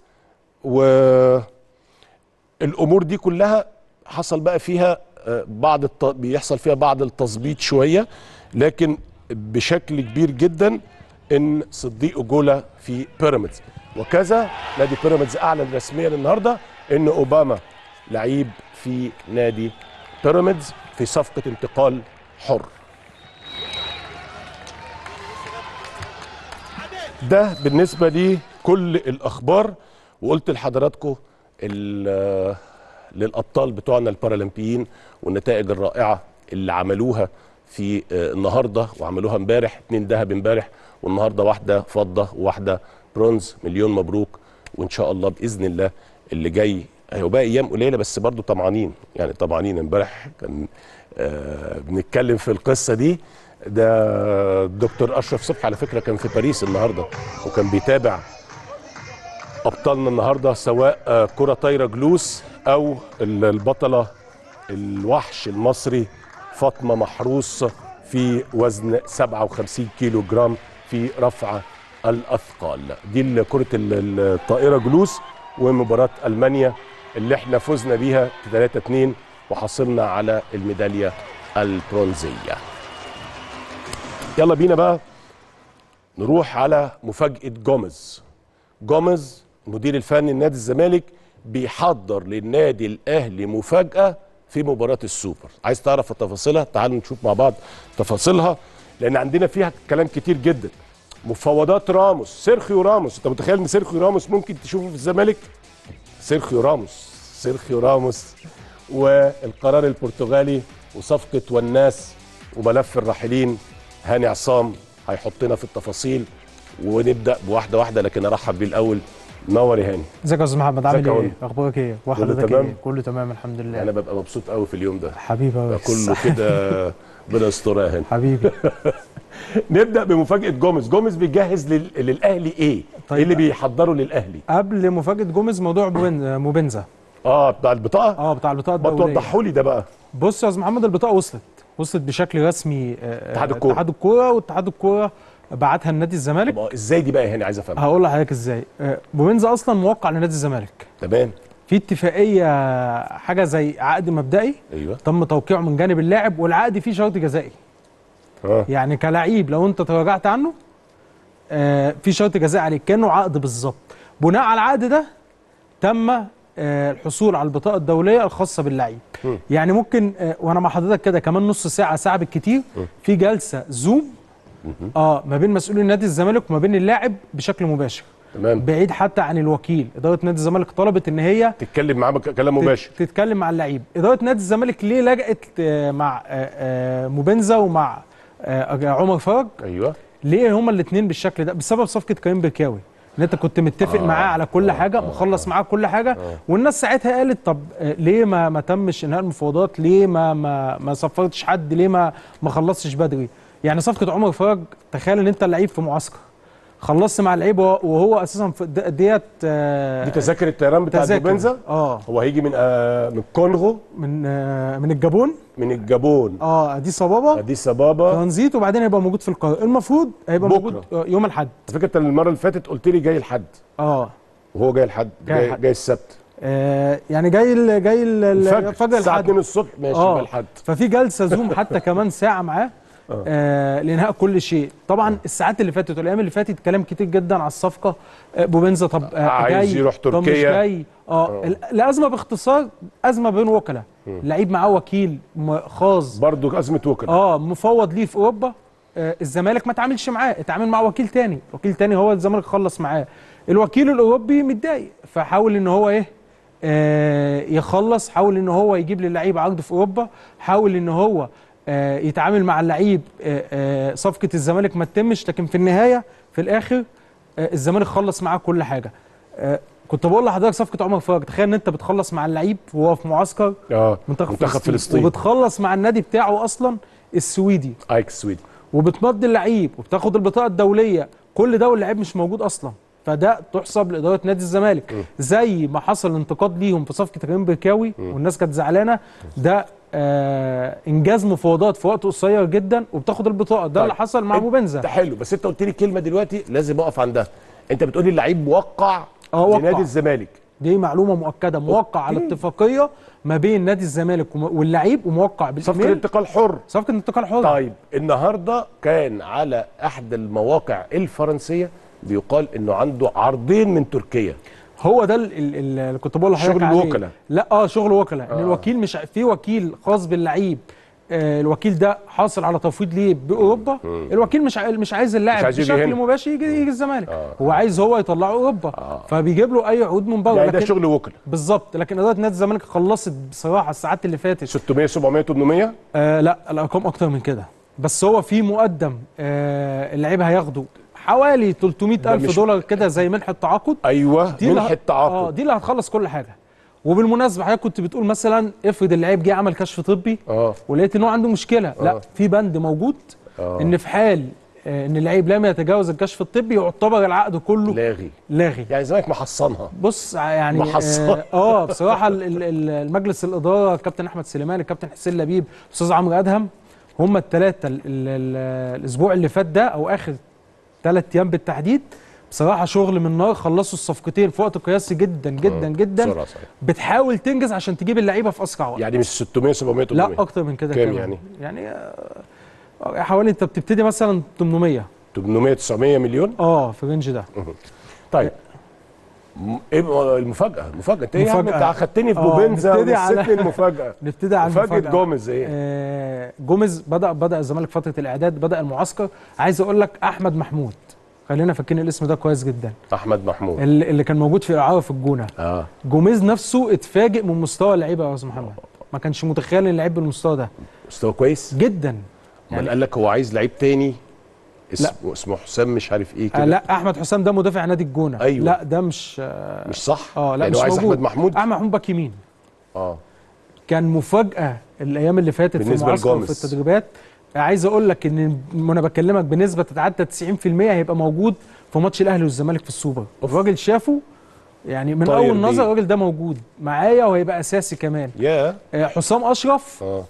[SPEAKER 1] والامور دي كلها حصل بقى فيها آه، بعض الت... بيحصل فيها بعض التظبيط شويه لكن بشكل كبير جدا ان صديق جولا في بيراميدز وكذا نادي بيراميدز اعلن رسميا النهارده ان اوباما لعيب في نادي بيراميدز في صفقه انتقال حر ده بالنسبه لي كل الاخبار وقلت لحضراتكم ال- للابطال بتوعنا البارالمبيين والنتائج الرائعه اللي عملوها في آه، النهارده وعملوها امبارح اتنين ذهب امبارح والنهارده واحده فضه وواحده برونز مليون مبروك وان شاء الله باذن الله اللي جاي هيبقى ايام قليله بس برضو طمعانين يعني طمعانين امبارح كان آه بنتكلم في القصه دي ده دكتور اشرف صبحي على فكره كان في باريس النهارده وكان بيتابع ابطالنا النهارده سواء آه، كره طايره جلوس او ال- البطله الوحش المصري فاطمه محروس في وزن 57 كيلو جرام في رفع الاثقال دي ال- كره ال- الطائره جلوس ومباراه المانيا اللي احنا فزنا بيها 3 2 وحصلنا على الميداليه البرونزيه يلا بينا بقى نروح على مفاجاه جوميز جوميز المدير الفني لنادي الزمالك بيحضر للنادي الاهلي مفاجاه في مباراه السوبر عايز تعرف تفاصيلها تعالوا نشوف مع بعض تفاصيلها لان عندنا فيها كلام كتير جدا مفاوضات راموس سيرخيو راموس انت متخيل ان سيرخيو راموس ممكن تشوفه في الزمالك سيرخيو راموس سيرخيو راموس والقرار البرتغالي وصفقه والناس وملف الراحلين هاني عصام هيحطنا في التفاصيل ونبدا بواحده واحده لكن ارحب بيه الاول نور يا هاني
[SPEAKER 3] ازيك يا استاذ محمد عامل
[SPEAKER 1] ازيك يا
[SPEAKER 3] ايه؟
[SPEAKER 1] هوني؟
[SPEAKER 3] اخبارك ايه؟ وحضرتك
[SPEAKER 1] تمام؟
[SPEAKER 3] ايه؟ كله تمام الحمد لله
[SPEAKER 1] انا ببقى مبسوط قوي في اليوم ده
[SPEAKER 3] حبيبي يا
[SPEAKER 1] بقى
[SPEAKER 3] ريس.
[SPEAKER 1] كله كده ربنا يسترها يا هاني
[SPEAKER 3] حبيبي
[SPEAKER 1] نبدا بمفاجاه جوميز جوميز بيجهز لل... للاهلي ايه
[SPEAKER 3] طيب.
[SPEAKER 1] ايه اللي بيحضره للاهلي
[SPEAKER 3] قبل مفاجاه جوميز موضوع بوين- موبنزا
[SPEAKER 1] اه بتاع البطاقه
[SPEAKER 3] اه بتاع البطاقه
[SPEAKER 1] ما
[SPEAKER 3] الدوليه
[SPEAKER 1] توضحوا لي ده بقى
[SPEAKER 3] بص يا استاذ محمد البطاقه وصلت وصلت بشكل رسمي آه،
[SPEAKER 1] اتحاد الكورة.
[SPEAKER 3] اتحاد الكوره واتحاد الكوره بعتها لنادي الزمالك
[SPEAKER 1] طب ازاي دي بقى يا هاني عايز افهم
[SPEAKER 3] هقول لحضرتك ازاي آه، بوينزا اصلا موقع لنادي الزمالك
[SPEAKER 1] تمام
[SPEAKER 3] في اتفاقيه حاجه زي عقد مبدئي
[SPEAKER 1] ايوه
[SPEAKER 3] تم توقيعه من جانب اللاعب والعقد فيه شرط جزائي
[SPEAKER 1] اه
[SPEAKER 3] يعني كلاعب لو انت تراجعت عنه آه في شرط جزائي عليك كانه عقد بالظبط بناء على العقد ده تم آه الحصول على البطاقه الدوليه الخاصه باللعيب يعني ممكن آه وانا مع حضرتك كده كمان نص ساعه ساعه بالكتير في جلسه زوم اه ما بين مسؤولين نادي الزمالك وما بين اللاعب بشكل مباشر
[SPEAKER 1] تمام
[SPEAKER 3] بعيد حتى عن الوكيل اداره نادي الزمالك طلبت ان هي
[SPEAKER 1] تتكلم معاه بك- كلام مباشر
[SPEAKER 3] تت- تتكلم مع اللعيب اداره نادي الزمالك ليه لجأت آه، مع آه، آه، موبنزا ومع آه، عمر فرج
[SPEAKER 1] ايوه
[SPEAKER 3] ليه هما الاثنين بالشكل ده بسبب صفقه كريم بكاوي ان انت كنت متفق
[SPEAKER 1] آه،
[SPEAKER 3] معاه على كل
[SPEAKER 1] آه،
[SPEAKER 3] حاجه
[SPEAKER 1] آه،
[SPEAKER 3] مخلص معاه كل حاجه والناس ساعتها قالت طب آه، ليه ما ما تمش انهاء المفاوضات ليه ما ما ما صفرتش حد ليه ما ما خلصتش بدري يعني صفقه عمر فرج تخيل ان انت اللعيب في معسكر خلصت مع اللعيب وهو- وهو اساسا في د- ديت آه،
[SPEAKER 1] دي تذاكر الطيران بتاع
[SPEAKER 3] تذاكر.
[SPEAKER 1] بوبنزا
[SPEAKER 3] اه
[SPEAKER 1] هو هيجي من آه من الكونغو
[SPEAKER 3] من آه، من الجابون
[SPEAKER 1] من الجابون
[SPEAKER 3] اه اديس ابابا
[SPEAKER 1] اديس ابابا
[SPEAKER 3] ترانزيت وبعدين هيبقى موجود في القاهره المفروض هيبقى
[SPEAKER 1] بكرة.
[SPEAKER 3] موجود آه، يوم الاحد
[SPEAKER 1] على فكره انت المره اللي فاتت قلت لي جاي الحد
[SPEAKER 3] اه
[SPEAKER 1] وهو جاي الحد
[SPEAKER 3] جاي
[SPEAKER 1] جاي,
[SPEAKER 3] الحد.
[SPEAKER 1] جاي السبت
[SPEAKER 3] آه، يعني جاي ال جاي ال- ال-
[SPEAKER 1] الفجر
[SPEAKER 3] فجر
[SPEAKER 1] الساعه
[SPEAKER 3] الحد
[SPEAKER 1] 2 الصبح ماشي
[SPEAKER 3] اه
[SPEAKER 1] يبقى الحد
[SPEAKER 3] ففي جلسه زوم حتى كمان ساعه معاه آه لانهاء كل شيء طبعا الساعات اللي فاتت والايام اللي فاتت كلام كتير جدا على الصفقه آه بوبنزا طب آه
[SPEAKER 1] عايز
[SPEAKER 3] جاي
[SPEAKER 1] يروح
[SPEAKER 3] طب مش
[SPEAKER 1] تركيا.
[SPEAKER 3] جاي اه ال- الازمه باختصار ازمه بين وكلاء لعيب معاه وكيل م- خاص
[SPEAKER 1] برضه ازمه وكلاء
[SPEAKER 3] اه مفوض ليه في اوروبا آه، الزمالك ما تعاملش معاه اتعامل مع وكيل تاني وكيل تاني هو الزمالك خلص معاه الوكيل الاوروبي متضايق فحاول ان هو ايه آه يخلص حاول ان هو يجيب للعيب عقد في اوروبا حاول ان هو آه يتعامل مع اللعيب آه آه صفقه الزمالك ما تتمش لكن في النهايه في الاخر آه الزمالك خلص معاه كل حاجه آه كنت بقول لحضرتك صفقه عمر فرج تخيل ان انت بتخلص مع اللعيب وهو في معسكر
[SPEAKER 1] اه
[SPEAKER 3] منتخب,
[SPEAKER 1] منتخب فلسطين
[SPEAKER 3] وبتخلص مع النادي بتاعه اصلا السويدي
[SPEAKER 1] ايك السويدي
[SPEAKER 3] وبتمضي اللعيب وبتاخد البطاقه الدوليه كل ده واللعيب مش موجود اصلا فده تحسب لاداره نادي الزمالك زي ما حصل انتقاد ليهم في صفقه كريم بركاوي والناس كانت زعلانه ده آه انجاز مفاوضات في وقت قصير جدا وبتاخد البطاقه ده
[SPEAKER 1] طيب.
[SPEAKER 3] اللي حصل مع ابو بنزا
[SPEAKER 1] ده حلو بس انت قلت لي كلمه دلوقتي لازم اقف عندها انت بتقول لي اللعيب موقع
[SPEAKER 3] اه، وقع.
[SPEAKER 1] لنادي الزمالك
[SPEAKER 3] دي معلومه مؤكده موقع على اتفاقيه ما بين نادي الزمالك وم- واللعيب وموقع
[SPEAKER 1] صفقه
[SPEAKER 3] بالايميل
[SPEAKER 1] انتقال حر
[SPEAKER 3] صفقه انتقال حر
[SPEAKER 1] طيب النهارده كان على احد المواقع الفرنسيه بيقال انه عنده عرضين من تركيا
[SPEAKER 3] هو ده ال- ال- ال- اللي كنت بقول لحضرتك
[SPEAKER 1] شغل
[SPEAKER 3] عليه.
[SPEAKER 1] الوكلاء.
[SPEAKER 3] لا اه شغل وكلاء ان
[SPEAKER 1] آه.
[SPEAKER 3] الوكيل مش ع- في وكيل خاص باللعيب آه الوكيل ده حاصل على تفويض ليه باوروبا الوكيل مش عاي- مش عايز اللاعب
[SPEAKER 1] مش عايز يجي
[SPEAKER 3] بشكل
[SPEAKER 1] هنا.
[SPEAKER 3] مباشر يجي, يجي الزمالك
[SPEAKER 1] آه.
[SPEAKER 3] هو عايز هو يطلعه اوروبا
[SPEAKER 1] آه.
[SPEAKER 3] فبيجيب له اي عقود من بره
[SPEAKER 1] يعني ده
[SPEAKER 3] لكن
[SPEAKER 1] شغل وكلاء
[SPEAKER 3] بالظبط لكن اداره نادي الزمالك خلصت بصراحه الساعات اللي فاتت
[SPEAKER 1] 600 700 800
[SPEAKER 3] آه لا الارقام اكتر من كده بس هو في مقدم آه اللعيبه هياخدوا حوالي 300
[SPEAKER 1] ده
[SPEAKER 3] الف
[SPEAKER 1] مش-
[SPEAKER 3] دولار كده زي منحه تعاقد
[SPEAKER 1] ايوه
[SPEAKER 3] دي اللي
[SPEAKER 1] منح
[SPEAKER 3] ه- اه
[SPEAKER 1] التعاقد
[SPEAKER 3] دي اللي هتخلص كل حاجه وبالمناسبه حضرتك كنت بتقول مثلا افرض اللعيب جه عمل كشف طبي
[SPEAKER 1] اه
[SPEAKER 3] ولقيت ان هو عنده مشكله
[SPEAKER 1] آه.
[SPEAKER 3] لا في بند موجود
[SPEAKER 1] آه.
[SPEAKER 3] ان في حال آه، ان اللعيب لم يتجاوز الكشف الطبي يعتبر العقد كله
[SPEAKER 1] لاغي
[SPEAKER 3] لاغي
[SPEAKER 1] يعني الزمالك محصنها
[SPEAKER 3] بص يعني
[SPEAKER 1] محصن.
[SPEAKER 3] اه, آه بصراحه ال- ال- ال- المجلس الاداره الكابتن احمد سليمان الكابتن حسين لبيب الاستاذ عمرو ادهم هم الثلاثه ال- ال- ال- الاسبوع اللي فات ده او اخر ثلاث ايام بالتحديد بصراحه شغل من نار خلصوا الصفقتين في وقت قياسي جدا جدا جدا
[SPEAKER 1] بسرعه صحيح
[SPEAKER 3] بتحاول تنجز عشان تجيب اللعيبه في اسرع وقت
[SPEAKER 1] يعني مش 600 700 800
[SPEAKER 3] لا اكتر من كده
[SPEAKER 1] كام
[SPEAKER 3] كمان.
[SPEAKER 1] يعني؟
[SPEAKER 3] يعني آه، حوالي انت بتبتدي مثلا 800
[SPEAKER 1] 800 900 مليون
[SPEAKER 3] اه في الرينج ده
[SPEAKER 1] طيب م- ايه المفاجاه المفاجاه انت ايه يا عم
[SPEAKER 3] مفاجأة.
[SPEAKER 1] انت اخدتني في
[SPEAKER 3] آه،
[SPEAKER 1] بوبنزا
[SPEAKER 3] نبتدي على-
[SPEAKER 1] ونسيتني المفاجاه
[SPEAKER 3] نبتدي على
[SPEAKER 1] مفاجاه
[SPEAKER 3] المفاجأة.
[SPEAKER 1] جوميز ايه
[SPEAKER 3] آه جوميز بدا بدا الزمالك فتره الاعداد بدا المعسكر عايز اقول لك احمد محمود خلينا فاكرين الاسم ده كويس جدا
[SPEAKER 1] احمد محمود
[SPEAKER 3] اللي اللي كان موجود في الاعاره في الجونه
[SPEAKER 1] اه
[SPEAKER 3] جوميز نفسه اتفاجئ من مستوى اللعيبه يا استاذ محمد ما كانش متخيل ان اللعيب بالمستوى ده
[SPEAKER 1] مستوى كويس
[SPEAKER 3] جدا
[SPEAKER 1] امال
[SPEAKER 3] يعني-
[SPEAKER 1] قال لك هو عايز لعيب تاني اسمه اسمه حسام مش عارف ايه
[SPEAKER 3] آه
[SPEAKER 1] كده
[SPEAKER 3] لا احمد حسام ده مدافع نادي الجونه
[SPEAKER 1] أيوة.
[SPEAKER 3] لا ده مش آه
[SPEAKER 1] مش صح
[SPEAKER 3] اه لا
[SPEAKER 1] يعني
[SPEAKER 3] مش
[SPEAKER 1] هو عايز
[SPEAKER 3] موجود.
[SPEAKER 1] احمد محمود
[SPEAKER 3] احمد محمود باك يمين
[SPEAKER 1] اه
[SPEAKER 3] كان مفاجاه الايام اللي فاتت في
[SPEAKER 1] بالنسبة
[SPEAKER 3] المعسكر
[SPEAKER 1] لجوميز.
[SPEAKER 3] في التدريبات عايز اقول لك ان وانا بكلمك بنسبه تتعدى 90% هيبقى موجود في ماتش الاهلي والزمالك في السوبر الراجل شافه يعني من
[SPEAKER 1] طاير
[SPEAKER 3] اول
[SPEAKER 1] بيه.
[SPEAKER 3] نظر الراجل ده موجود معايا وهيبقى اساسي كمان
[SPEAKER 1] يا
[SPEAKER 3] آه، حسام اشرف
[SPEAKER 1] اه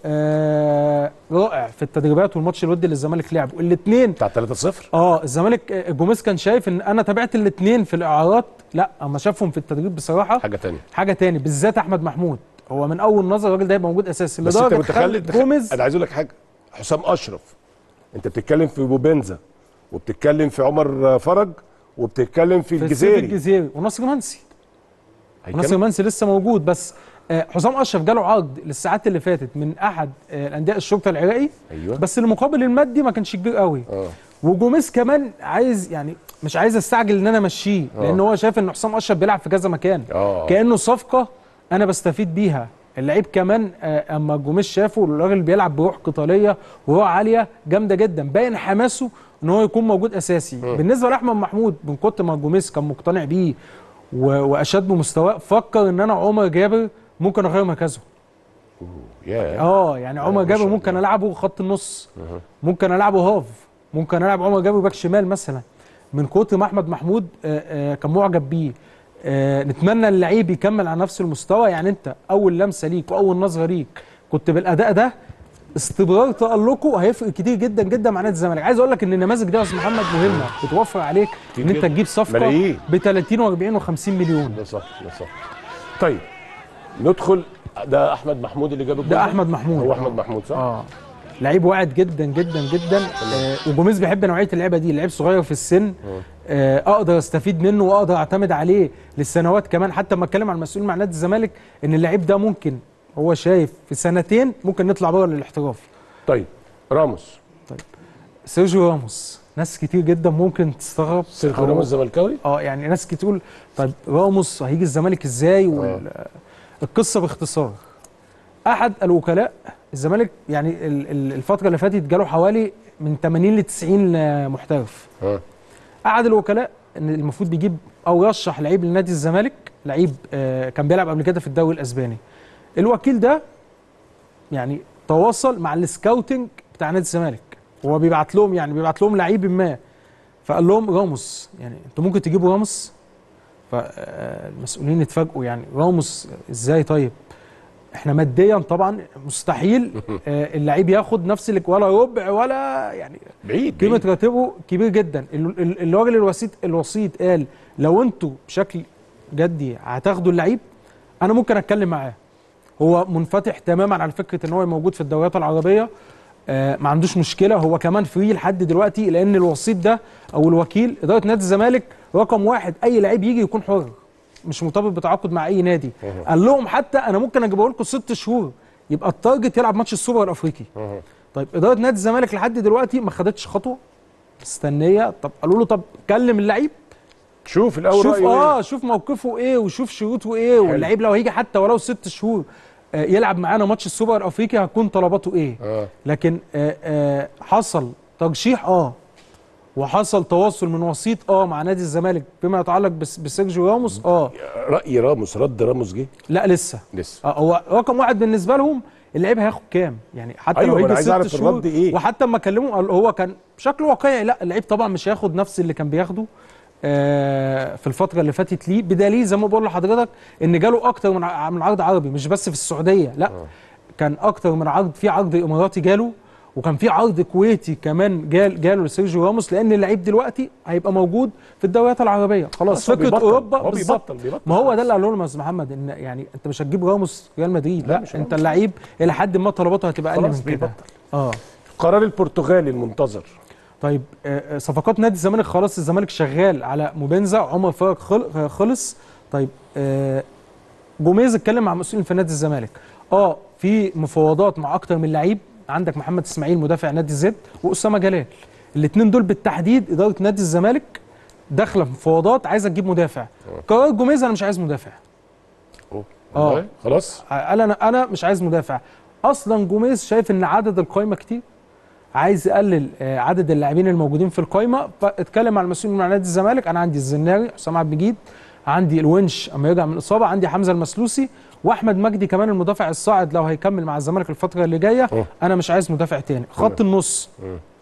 [SPEAKER 3] آه رائع في التدريبات والماتش الودي اللي الزمالك لعبه الاثنين
[SPEAKER 1] بتاع 3 0
[SPEAKER 3] اه الزمالك آه، جوميز كان شايف ان انا تابعت الاثنين في الاعارات لا اما شافهم في التدريب بصراحه
[SPEAKER 1] حاجه تانية
[SPEAKER 3] حاجه تاني بالذات احمد محمود هو من اول نظر الراجل ده هيبقى موجود اساسي
[SPEAKER 1] بس انت
[SPEAKER 3] لدرجه
[SPEAKER 1] متخيل
[SPEAKER 3] خلت جوميز
[SPEAKER 1] انا عايز اقول لك حاجه حسام اشرف انت بتتكلم في بوبنزا وبتتكلم في عمر فرج وبتتكلم في
[SPEAKER 3] في السيف
[SPEAKER 1] الجزيري
[SPEAKER 3] الجزيري وناصر منسي
[SPEAKER 1] هيكمل؟
[SPEAKER 3] وناصر منسي لسه موجود بس آه، حسام اشرف جاله عرض للساعات اللي فاتت من احد آه، الانديه الشرطه العراقي
[SPEAKER 1] ايوه
[SPEAKER 3] بس المقابل المادي ما كانش كبير قوي
[SPEAKER 1] اه
[SPEAKER 3] وجوميز كمان عايز يعني مش عايز استعجل ان انا امشيه لان هو شايف ان حسام اشرف بيلعب في كذا مكان
[SPEAKER 1] اه
[SPEAKER 3] كانه صفقه انا بستفيد بيها اللعيب كمان آه، اما جوميز شافه الراجل بيلعب بروح قتاليه وروح عاليه جامده جدا باين حماسه ان هو يكون موجود اساسي بالنسبه لاحمد محمود من كتر ما جوميز كان مقتنع بيه و- واشاد بمستواه فكر ان انا عمر جابر ممكن اغير مركزه
[SPEAKER 1] يا
[SPEAKER 3] اه يعني عمر
[SPEAKER 1] ما
[SPEAKER 3] جابر
[SPEAKER 1] شاء
[SPEAKER 3] ممكن العبه خط النص ممكن العبه هاف ممكن العب عمر جابر باك شمال مثلا من كتر ما احمد محمود آه، آه، كان معجب بيه آه، نتمنى اللعيب يكمل على نفس المستوى يعني انت اول لمسه ليك واول نظره ليك كنت بالاداء ده استمرار تألقه هيفرق كتير جدا جدا مع نادي الزمالك عايز اقول لك ان النماذج دي يا استاذ محمد مهمه بتوفر عليك
[SPEAKER 1] كتير
[SPEAKER 3] ان انت
[SPEAKER 1] جدا.
[SPEAKER 3] تجيب صفقه
[SPEAKER 1] ملايين.
[SPEAKER 3] ب 30 و40 و50 مليون
[SPEAKER 1] ده صح ده صح طيب ندخل ده احمد محمود اللي جاب الجول
[SPEAKER 3] ده احمد محمود
[SPEAKER 1] هو احمد محمود صح
[SPEAKER 3] اه لعيب واعد جدا جدا جدا آه وجوميز بيحب نوعيه اللعيبه دي لعيب صغير في السن آه اقدر استفيد منه واقدر اعتمد عليه للسنوات كمان حتى لما اتكلم عن المسؤول مع نادي الزمالك ان اللعيب ده ممكن هو شايف في سنتين ممكن نطلع بره للاحتراف
[SPEAKER 1] طيب راموس
[SPEAKER 3] سيرجيو راموس ناس كتير جدا ممكن تستغرب
[SPEAKER 1] سيرخيو راموس زملكاوي
[SPEAKER 3] اه يعني ناس كتير تقول طيب راموس هيجي الزمالك ازاي وال... القصه باختصار احد الوكلاء الزمالك يعني ال- ال- الفتره اللي فاتت جاله حوالي من 80 ل 90 محترف
[SPEAKER 1] اه
[SPEAKER 3] احد الوكلاء ان المفروض بيجيب او يرشح لعيب لنادي الزمالك لعيب آه، كان بيلعب قبل كده في الدوري الاسباني الوكيل ده يعني تواصل مع السكاوتنج بتاع نادي الزمالك هو بيبعت لهم يعني بيبعت لهم لعيب ما فقال لهم راموس يعني انتوا ممكن تجيبوا راموس فالمسؤولين اتفاجئوا يعني راموس ازاي طيب احنا ماديا طبعا مستحيل آه، اللعيب ياخد نفس اللي ولا ربع ولا يعني
[SPEAKER 1] بعيد
[SPEAKER 3] قيمه
[SPEAKER 1] بعيد.
[SPEAKER 3] راتبه كبير جدا ال- ال- الراجل الوسيط الوسيط قال لو انتوا بشكل جدي هتاخدوا اللعيب انا ممكن اتكلم معاه هو منفتح تماما على فكره ان هو موجود في الدوريات العربيه آه ما عندوش مشكله هو كمان فري لحد دلوقتي لان الوسيط ده او الوكيل اداره نادي الزمالك رقم واحد اي لعيب يجي يكون حر مش مرتبط بتعاقد مع اي نادي قال لهم حتى انا ممكن اجيبه لكم ست شهور يبقى التارجت يلعب ماتش السوبر الافريقي طيب اداره نادي الزمالك لحد دلوقتي ما خدتش خطوه مستنيه طب قالوا له طب كلم اللعيب
[SPEAKER 1] شوف الاول
[SPEAKER 3] شوف
[SPEAKER 1] رأيه
[SPEAKER 3] اه
[SPEAKER 1] إيه؟
[SPEAKER 3] شوف موقفه ايه وشوف شروطه ايه واللعيب لو هيجي حتى ولو ست شهور آه يلعب معانا ماتش السوبر الافريقي هتكون طلباته ايه
[SPEAKER 1] اه
[SPEAKER 3] لكن آه آه حصل ترشيح اه وحصل تواصل من وسيط اه مع نادي الزمالك فيما يتعلق بس- بسيرجيو راموس اه
[SPEAKER 1] راي راموس رد راموس جه
[SPEAKER 3] لا لسه
[SPEAKER 1] لسه
[SPEAKER 3] آه هو رقم واحد بالنسبه لهم اللعيب هياخد كام يعني حتى
[SPEAKER 1] أيوة،
[SPEAKER 3] لو
[SPEAKER 1] ما أنا
[SPEAKER 3] هيجي
[SPEAKER 1] عايز
[SPEAKER 3] ست
[SPEAKER 1] أعرف
[SPEAKER 3] شهور
[SPEAKER 1] الرد إيه؟
[SPEAKER 3] وحتى اما كلمه قال هو كان بشكل واقعي لا اللعيب طبعا مش هياخد نفس اللي كان بياخده آه في الفتره اللي فاتت ليه بدليل زي ما بقول لحضرتك ان جاله اكتر من ع- من عرض عربي مش بس في السعوديه لا كان اكتر من عرض في عرض اماراتي جاله وكان في عرض كويتي كمان جال جاله لسيرجيو راموس لان اللعيب دلوقتي هيبقى موجود في الدوريات العربيه خلاص
[SPEAKER 1] هو
[SPEAKER 3] فكره
[SPEAKER 1] بيبطل.
[SPEAKER 3] اوروبا
[SPEAKER 1] هو
[SPEAKER 3] بالظبط
[SPEAKER 1] بيبطل- بيبطل
[SPEAKER 3] ما هو ده
[SPEAKER 1] خلاص.
[SPEAKER 3] اللي قاله لهم يا استاذ محمد ان يعني انت مش هتجيب راموس ريال مدريد
[SPEAKER 1] لا،
[SPEAKER 3] لا,
[SPEAKER 1] مش
[SPEAKER 3] انت
[SPEAKER 1] راموس.
[SPEAKER 3] اللعيب الى حد ما طلباته هتبقى اقل
[SPEAKER 1] خلاص
[SPEAKER 3] من كده
[SPEAKER 1] بيبطل.
[SPEAKER 3] اه
[SPEAKER 1] القرار البرتغالي المنتظر
[SPEAKER 3] طيب آه، آه، صفقات نادي الزمالك خلاص الزمالك شغال على موبنزا عمر فرج خل- آه، خلص طيب آه، جوميز اتكلم مع مسؤولين في نادي الزمالك اه في مفاوضات مع اكتر من لعيب عندك محمد اسماعيل مدافع نادي الزد واسامه جلال الاثنين دول بالتحديد اداره نادي الزمالك داخله في مفاوضات عايزه تجيب مدافع قرار جوميز انا مش عايز مدافع
[SPEAKER 1] أوه.
[SPEAKER 3] آه.
[SPEAKER 1] والله؟ خلاص
[SPEAKER 3] قال انا انا مش عايز مدافع اصلا جوميز شايف ان عدد القايمه كتير عايز يقلل آه، عدد اللاعبين الموجودين في القايمه فاتكلم مع المسؤول مع نادي الزمالك انا عندي الزناري حسام عبد المجيد عندي الونش اما يرجع من الاصابه عندي حمزه المسلوسي واحمد مجدي كمان المدافع الصاعد لو هيكمل مع الزمالك الفتره اللي جايه
[SPEAKER 1] أوه.
[SPEAKER 3] انا مش عايز مدافع تاني خط النص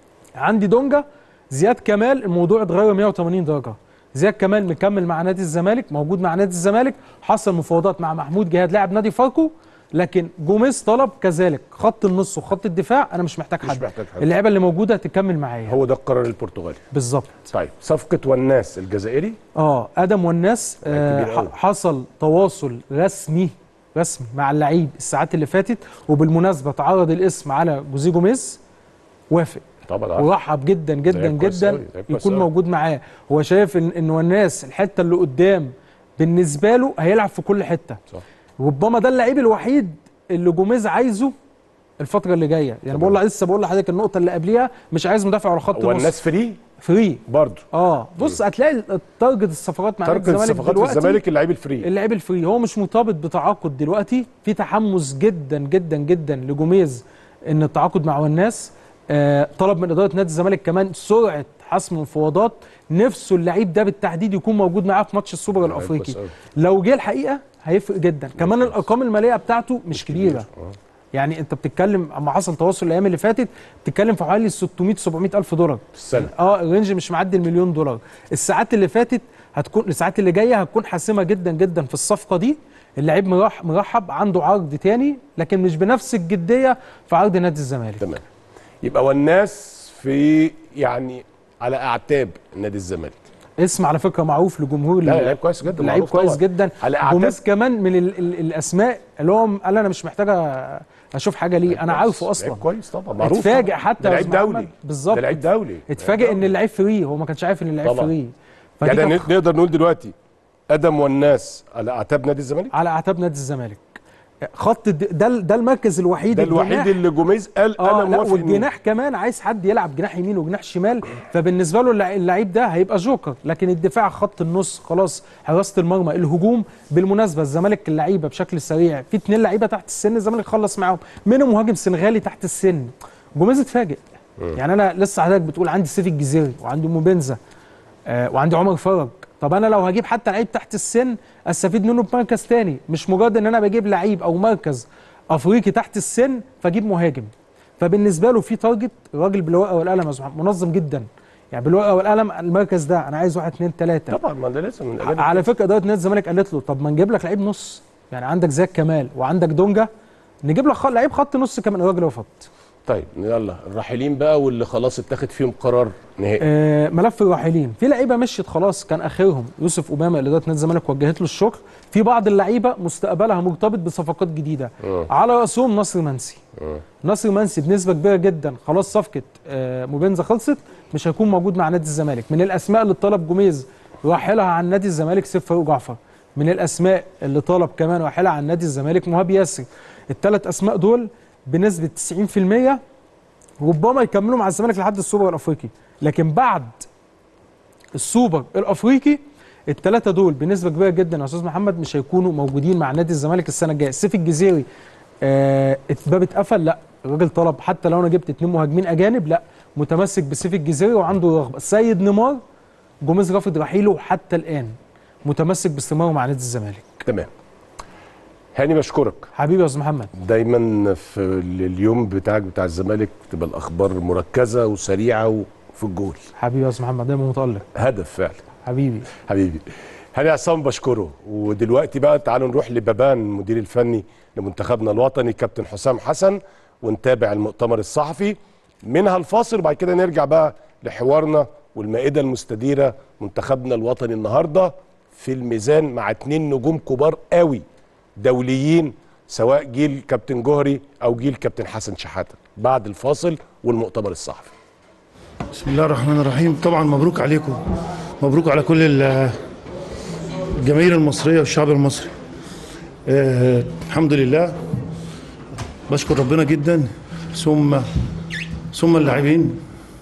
[SPEAKER 3] عندي دونجا زياد كمال الموضوع اتغير 180 درجه زياد كمال مكمل مع نادي الزمالك موجود مع نادي الزمالك حصل مفاوضات مع محمود جهاد لاعب نادي فاركو لكن جوميز طلب كذلك خط النص وخط الدفاع انا مش محتاج
[SPEAKER 1] مش
[SPEAKER 3] حد
[SPEAKER 1] محتاج حد.
[SPEAKER 3] اللعيبه اللي موجوده تكمل معايا
[SPEAKER 1] هو ده القرار البرتغالي
[SPEAKER 3] بالظبط
[SPEAKER 1] طيب صفقه والناس الجزائري
[SPEAKER 3] اه ادم والناس آه
[SPEAKER 1] كبير أوي.
[SPEAKER 3] ح- حصل تواصل رسمي رسمي مع اللعيب الساعات اللي فاتت وبالمناسبه تعرض الاسم على جوزيه جوميز وافق
[SPEAKER 1] طبعا عارف.
[SPEAKER 3] ورحب جدا جدا
[SPEAKER 1] لعيب كويس
[SPEAKER 3] جدا
[SPEAKER 1] أوي، لعيب كويس
[SPEAKER 3] يكون
[SPEAKER 1] أوي.
[SPEAKER 3] موجود معاه هو شايف ان ان والناس الحته اللي قدام بالنسبه له هيلعب في كل حته
[SPEAKER 1] صح.
[SPEAKER 3] ربما ده اللعيب الوحيد اللي جوميز عايزه الفتره اللي جايه يعني بقول لسه بقول لحضرتك النقطه اللي قبليها مش عايز مدافع ولا خط نص
[SPEAKER 1] والناس فري
[SPEAKER 3] فري
[SPEAKER 1] برضه
[SPEAKER 3] اه بص هتلاقي التارجت الصفقات مع نادي
[SPEAKER 1] ترك
[SPEAKER 3] الزمالك
[SPEAKER 1] الصفقات في
[SPEAKER 3] دلوقتي
[SPEAKER 1] الزمالك اللعيب الفري
[SPEAKER 3] اللعيب الفري هو مش مرتبط بتعاقد دلوقتي في تحمس جدا جدا جدا لجوميز ان التعاقد مع والناس آه طلب من اداره نادي الزمالك كمان سرعه حسم المفاوضات نفسه اللعيب ده بالتحديد يكون موجود معاه في ماتش السوبر
[SPEAKER 1] لعيب
[SPEAKER 3] الافريقي
[SPEAKER 1] كويس أوي.
[SPEAKER 3] لو جه الحقيقه هيفرق جدا كمان الارقام الماليه بتاعته مش كبيره
[SPEAKER 1] آه.
[SPEAKER 3] يعني انت بتتكلم اما حصل تواصل الايام اللي فاتت بتتكلم في حوالي 600 700 الف دولار
[SPEAKER 1] في السنه
[SPEAKER 3] اه الرينج مش معدي المليون دولار الساعات اللي فاتت هتكون الساعات اللي جايه هتكون حاسمه جدا جدا في الصفقه دي اللعيب مرح مرحب عنده عرض تاني لكن مش بنفس الجديه في عرض نادي الزمالك
[SPEAKER 1] تمام يبقى والناس في يعني على اعتاب نادي الزمالك
[SPEAKER 3] اسم على فكره معروف لجمهور
[SPEAKER 1] لا
[SPEAKER 3] ال-
[SPEAKER 1] لعيب كويس جدا
[SPEAKER 3] لعيب
[SPEAKER 1] معروف
[SPEAKER 3] كويس
[SPEAKER 1] طبعاً.
[SPEAKER 3] جدا
[SPEAKER 1] على اعتاب
[SPEAKER 3] جوميز كمان من ال ال الاسماء اللي هو قال انا مش محتاج اشوف حاجه ليه انا
[SPEAKER 1] كويس.
[SPEAKER 3] عارفه اصلا
[SPEAKER 1] لعيب كويس طبعا معروف
[SPEAKER 3] اتفاجئ
[SPEAKER 1] طبعاً.
[SPEAKER 3] حتى
[SPEAKER 1] ده
[SPEAKER 3] يا
[SPEAKER 1] لعيب
[SPEAKER 3] أستاذ محمد.
[SPEAKER 1] دولي
[SPEAKER 3] بالظبط.
[SPEAKER 1] ده لعيب دولي
[SPEAKER 3] اتفاجئ
[SPEAKER 1] لعيب
[SPEAKER 3] ان
[SPEAKER 1] دولي.
[SPEAKER 3] اللعيب فري هو ما كانش عارف ان اللعيب
[SPEAKER 1] طبعاً.
[SPEAKER 3] فري فدي
[SPEAKER 1] يعني
[SPEAKER 3] كانت
[SPEAKER 1] نقدر نقول دلوقتي ادم والناس على اعتاب نادي الزمالك
[SPEAKER 3] على اعتاب نادي الزمالك خط الد- ده ده المركز الوحيد
[SPEAKER 1] ده الوحيد
[SPEAKER 3] الجناح-
[SPEAKER 1] اللي جوميز قال
[SPEAKER 3] اه
[SPEAKER 1] انا
[SPEAKER 3] لا
[SPEAKER 1] موافق إنه-
[SPEAKER 3] والجناح كمان عايز حد يلعب جناح يمين وجناح شمال فبالنسبه له اللع- اللعيب ده هيبقى جوكر لكن الدفاع خط النص خلاص حراسه المرمى الهجوم بالمناسبه الزمالك اللعيبه بشكل سريع في اتنين لعيبه تحت السن الزمالك خلص معاهم منهم مهاجم سنغالي تحت السن جوميز اتفاجئ يعني انا لسه حضرتك بتقول عندي سيف الجزيري وعندي موبنزا آه وعندي عمر فرج طب انا لو هجيب حتى لعيب تحت السن استفيد منه بمركز تاني مش مجرد ان انا بجيب لعيب او مركز افريقي تحت السن فاجيب مهاجم فبالنسبه له في تارجت الراجل بالورقه والقلم يا أستاذ محمد، منظم جدا يعني بالورقه والقلم المركز ده انا عايز واحد اثنين ثلاثه
[SPEAKER 1] طبعا ما ده لازم من الأجانب.
[SPEAKER 3] على فكره اداره نادي الزمالك قالت له طب ما نجيب لك لعيب نص يعني عندك زياد كمال وعندك دونجا نجيب لك خ- لعيب خط نص كمان الراجل رفض
[SPEAKER 1] طيب يلا الراحلين بقى واللي خلاص اتاخد فيهم قرار نهائي
[SPEAKER 3] آه، ملف الراحلين في لعيبه مشيت خلاص كان اخرهم يوسف اوباما اللي اداره نادي الزمالك وجهت له الشكر في بعض اللعيبه مستقبلها مرتبط بصفقات جديده على راسهم نصر منسي نصر منسي بنسبه كبيره جدا خلاص صفقه آه، موبنزا خلصت مش هيكون موجود مع نادي الزمالك من الاسماء اللي طلب جوميز راحلها عن نادي الزمالك سيف فاروق جعفر من الاسماء اللي طلب كمان راحلها عن نادي الزمالك مهاب ياسر الثلاث اسماء دول بنسبه 90% ربما يكملوا مع الزمالك لحد السوبر الافريقي لكن بعد السوبر الافريقي الثلاثه دول بنسبه كبيره جدا يا استاذ محمد مش هيكونوا موجودين مع نادي الزمالك السنه الجايه السيف الجزيري آه الباب اتقفل لا الراجل طلب حتى لو انا جبت اتنين مهاجمين اجانب لا متمسك بسيف الجزيري وعنده رغبه السيد نيمار جوميز رافض رحيله حتى الان متمسك باستمراره مع نادي الزمالك
[SPEAKER 1] تمام هاني بشكرك
[SPEAKER 3] حبيبي يا استاذ محمد
[SPEAKER 1] دايما في اليوم بتاعك بتاع الزمالك تبقى الاخبار مركزه وسريعه وفي الجول
[SPEAKER 3] حبيبي يا استاذ محمد دايما متالق
[SPEAKER 1] هدف فعلا
[SPEAKER 3] حبيبي
[SPEAKER 1] حبيبي هاني عصام بشكره ودلوقتي بقى تعالوا نروح لبابان المدير الفني لمنتخبنا الوطني كابتن حسام حسن ونتابع المؤتمر الصحفي منها الفاصل وبعد كده نرجع بقى لحوارنا والمائده المستديره منتخبنا الوطني النهارده في الميزان مع اتنين نجوم كبار قوي دوليين سواء جيل كابتن جوهري او جيل كابتن حسن شحاته بعد الفاصل والمؤتمر الصحفي
[SPEAKER 4] بسم الله الرحمن الرحيم طبعا مبروك عليكم مبروك على كل ال- الجماهير المصريه والشعب المصري آه الحمد لله بشكر ربنا جدا ثم ثم اللاعبين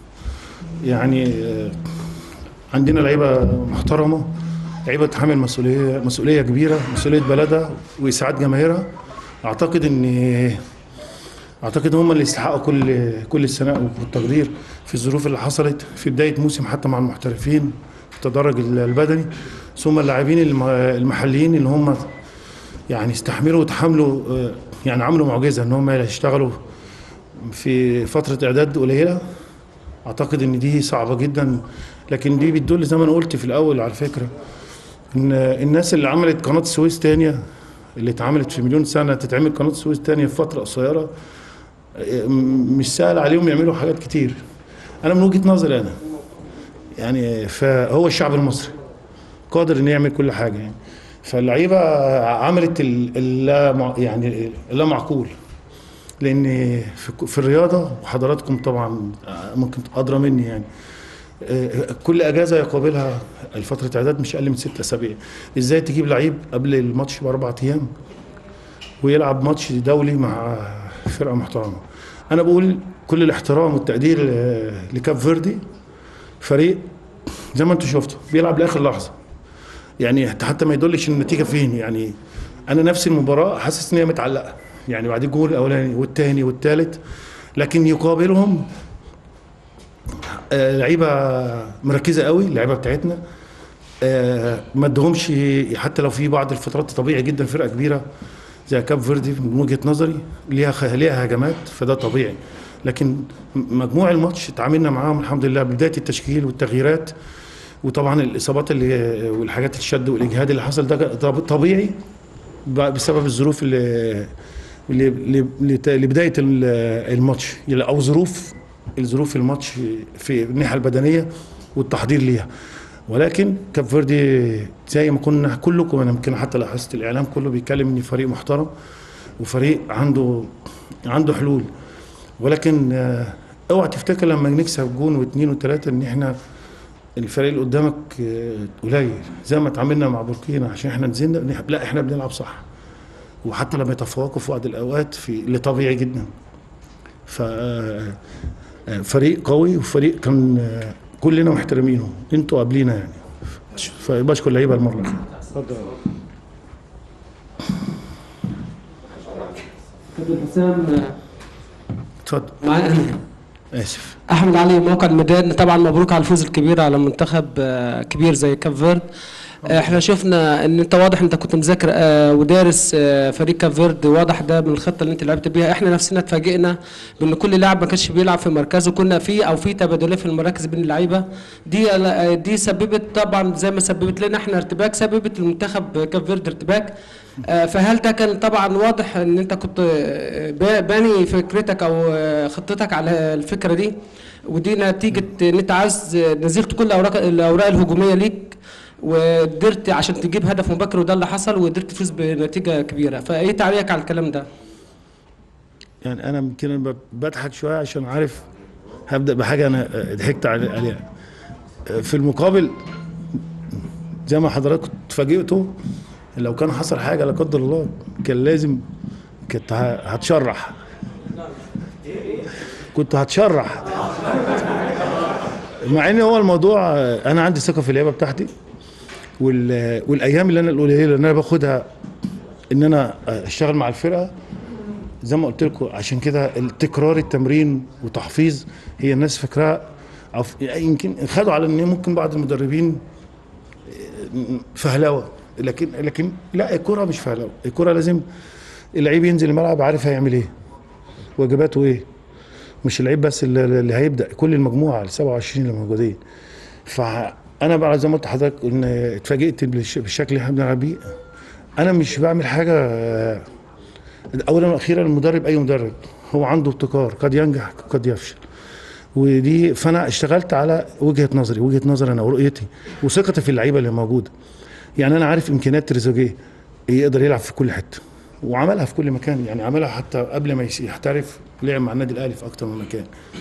[SPEAKER 4] يعني آه عندنا لعيبه محترمه لعيبه تحمل مسؤوليه مسؤوليه كبيره مسؤوليه بلدها واسعاد جماهيرها اعتقد ان اعتقد هم اللي يستحقوا كل كل الثناء والتقدير في الظروف اللي حصلت في بدايه موسم حتى مع المحترفين في التدرج البدني ثم اللاعبين الم- المحليين اللي هم يعني استحملوا وتحملوا آه، يعني عملوا معجزه ان هم يشتغلوا في فتره اعداد قليله اعتقد ان دي صعبه جدا لكن دي بتدل زي ما انا قلت في الاول على فكره ان الناس اللي عملت قناه السويس تانية اللي اتعملت في مليون سنه تتعمل قناه السويس تانية في فتره قصيره م- مش سهل عليهم يعملوا حاجات كتير انا من وجهه نظري انا يعني فهو الشعب المصري قادر انه يعمل كل حاجه يعني فاللعيبه عملت ال- اللا مع- يعني اللا معقول لان في ك- في الرياضه وحضراتكم طبعا ممكن ادرى مني يعني آه، كل اجازه يقابلها الفتره اعداد مش اقل من ست اسابيع ازاي تجيب لعيب قبل الماتش باربع ايام ويلعب ماتش دولي مع فرقه محترمه انا بقول كل الاحترام والتقدير ل- لكاب فيردي فريق زي ما انتم شفتوا بيلعب لاخر لحظه يعني حتى- حتى ما يدلش النتيجه فين يعني انا نفس المباراه حاسس ان هي متعلقه يعني بعد الجول الاولاني والثاني والثالث لكن يقابلهم آه، لعيبه مركزه قوي اللعيبه بتاعتنا آه، ما ادهمش حتى لو في بعض الفترات طبيعي جدا فرقه كبيره زي كاب فيردي من وجهه نظري ليها خ- ليها هجمات فده طبيعي لكن م- مجموع الماتش اتعاملنا معاهم الحمد لله بدايه التشكيل والتغييرات وطبعا الاصابات اللي والحاجات الشد والاجهاد اللي حصل ده طب- طبيعي ب- بسبب الظروف اللي اللي- اللي- لت- لبدايه ال- الماتش يعني او ظروف الظروف الماتش في الناحيه البدنيه والتحضير ليها ولكن كاب فيردي زي ما كنا كلكم انا يمكن حتى لاحظت الاعلام كله بيتكلم ان فريق محترم وفريق عنده عنده حلول ولكن آه، اوعى تفتكر لما نكسب جون واثنين وثلاثه ان احنا الفريق اللي قدامك آه، قليل زي ما اتعاملنا مع بوركينا عشان احنا نزلنا لا احنا بنلعب صح وحتى لما يتفوقوا في بعض الاوقات في اللي طبيعي جدا ف آه، فريق قوي وفريق كان آه، كلنا محترمينه انتوا قبلينا يعني فبشكر اللعيبه المره الأخيرة.
[SPEAKER 5] كابتن حسام
[SPEAKER 4] اتفضل
[SPEAKER 5] معايا
[SPEAKER 4] اسف
[SPEAKER 5] احمد علي موقع الميدان طبعا مبروك على الفوز الكبير على منتخب آه، كبير زي كاب فيرد آه، احنا شفنا ان انت واضح انت كنت مذاكر آه، ودارس آه، فريق كاب فيرد واضح ده من الخطه اللي انت لعبت بيها احنا نفسنا اتفاجئنا بان كل لاعب ما كانش بيلعب في مركزه كنا في او في تبادلات في المراكز بين اللعيبه دي آه، دي سببت طبعا زي ما سببت لنا احنا ارتباك سببت المنتخب كاب فيرد ارتباك آه، فهل ده كان طبعا واضح ان انت كنت آه، با- باني فكرتك او آه، خطتك على الفكره دي ودي نتيجه ان انت عايز نزلت كل الاوراق الاوراق الهجوميه ليك وقدرت عشان تجيب هدف مبكر وده اللي حصل وقدرت تفوز بنتيجه كبيره فايه تعليقك على الكلام ده؟
[SPEAKER 4] يعني انا يمكن أنا ب- بضحك شويه عشان عارف هبدا بحاجه انا آه، ضحكت علي- عليها آه، في المقابل زي ما حضراتكم اتفاجئتوا لو كان حصل حاجه لا قدر الله كان لازم كنت ه- هتشرح كنت هتشرح مع ان هو الموضوع آه، انا عندي ثقه في اللعيبه بتاعتي وال- والايام اللي انا القليله اللي انا باخدها ان انا اشتغل مع الفرقه زي ما قلت لكم عشان كده التكرار التمرين وتحفيظ هي الناس فاكراها أو ف- يمكن خدوا على ان ممكن بعض المدربين فهلوه لكن لكن لا الكره مش فهلوه الكره لازم اللعيب ينزل الملعب عارف هيعمل ايه واجباته ايه مش اللعيب بس اللي, اللي هيبدا كل المجموعه ال 27 اللي موجودين فانا بقى زي ما قلت لحضرتك ان اتفاجئت بالش- بالشكل اللي احنا بنلعب بيه انا مش بعمل حاجه آه، اولا واخيرا المدرب اي مدرب هو عنده ابتكار قد ينجح قد يفشل ودي فانا اشتغلت على وجهه نظري وجهه نظري انا ورؤيتي وثقتي في اللعيبه اللي موجوده يعني انا عارف امكانيات تريزيجيه يقدر يلعب في كل حته وعملها في كل مكان يعني عملها حتى قبل ما يس- يحترف لعب مع النادي الاهلي في اكتر من مكان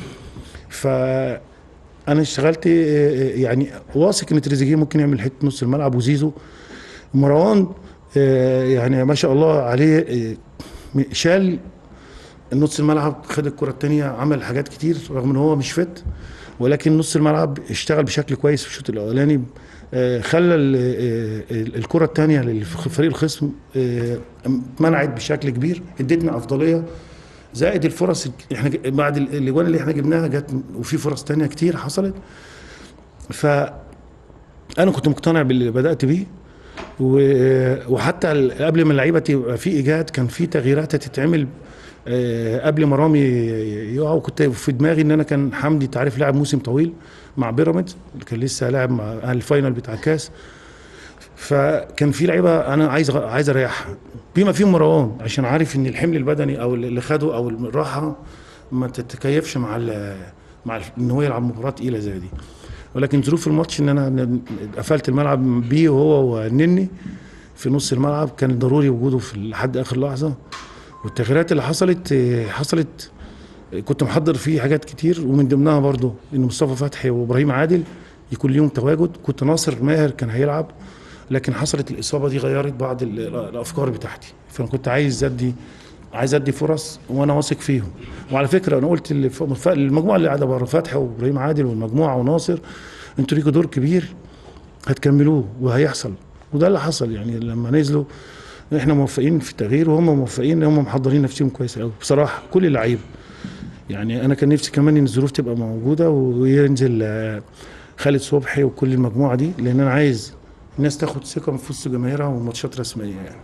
[SPEAKER 4] فانا اشتغلت آه، يعني واثق ان تريزيجيه ممكن يعمل حته نص الملعب وزيزو مروان آه، يعني ما شاء الله عليه آه، شال نص الملعب خد الكرة التانية عمل حاجات كتير رغم ان هو مش فت ولكن نص الملعب اشتغل بشكل كويس في الشوط الاولاني آه، خلى ال- آه، ال- الكرة التانية لفريق الخصم آه، منعت بشكل كبير ادتنا افضلية زائد الفرص احنا ج- بعد ال- الاجوان اللي احنا جبناها جت وفي فرص تانية كتير حصلت ف انا كنت مقتنع باللي بدات بيه و- وحتى ال- قبل ما اللعيبه تبقى في ايجاد كان في تغييرات هتتعمل آه، قبل ما رامي يقع وكنت في دماغي ان انا كان حمدي انت عارف لاعب موسم طويل مع بيراميدز اللي كان لسه لاعب مع أهل الفاينل بتاع الكاس فكان في لعيبه انا عايز عايز اريحها بما فيهم مروان عشان عارف ان الحمل البدني او اللي خده او الراحه ما تتكيفش مع ال مع ال- ان هو يلعب مباراه تقيله زي دي ولكن ظروف الماتش ان انا ن- قفلت الملعب بيه هو ونني في نص الملعب كان ضروري وجوده في لحد اخر لحظه والتغييرات اللي حصلت آه، حصلت آه، كنت محضر فيه حاجات كتير ومن ضمنها برضو ان مصطفى فتحي وابراهيم عادل يكون ليهم تواجد كنت ناصر ماهر كان هيلعب لكن حصلت الاصابه دي غيرت بعض ال- الافكار بتاعتي فانا كنت عايز ادي عايز ادي فرص وانا واثق فيهم وعلى فكره انا قلت اللي ف- المجموعه اللي قاعده بره فتحي وابراهيم عادل والمجموعه وناصر انتوا ليكوا دور كبير هتكملوه وهيحصل وده اللي حصل يعني لما نزلوا احنا موفقين في التغيير وهم موفقين هم محضرين نفسهم كويس قوي بصراحه كل اللعيبه يعني انا كان نفسي كمان ان الظروف تبقى موجوده وينزل آه، خالد صبحي وكل المجموعه دي لان انا عايز الناس تاخد ثقه في وسط جماهيرها وماتشات رسميه يعني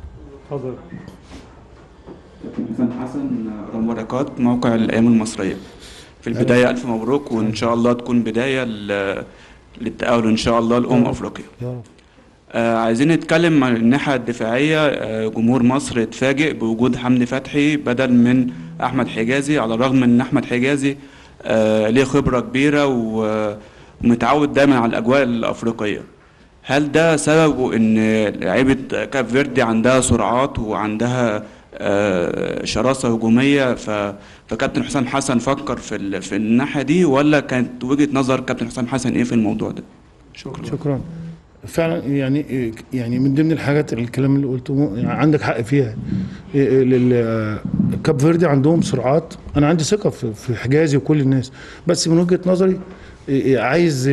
[SPEAKER 6] حسن حسن رام بركات موقع الأيام المصرية في البداية ألف مبروك وإن شاء الله تكون بداية ل- للتأهل إن شاء الله لأمم أفريقيا
[SPEAKER 4] يا رب
[SPEAKER 6] آه عايزين نتكلم عن الناحية الدفاعية آه جمهور مصر اتفاجئ بوجود حمدي فتحي بدل من أحمد حجازي على الرغم من إن أحمد حجازي آه ليه خبرة كبيرة و- ومتعود دايما على الأجواء الأفريقية هل ده سببه إن لعيبة كاب فيردي عندها سرعات وعندها آه شراسة هجومية ف- فكابتن حسام حسن فكر في ال- في الناحية دي ولا كانت وجهة نظر كابتن حسام حسن إيه في الموضوع ده؟ شكرا
[SPEAKER 4] شكرا فعلا يعني يعني من ضمن الحاجات الكلام اللي قلته يعني عندك حق فيها لل- كاب فيردي عندهم سرعات انا عندي ثقه في في حجازي وكل الناس بس من وجهه نظري عايز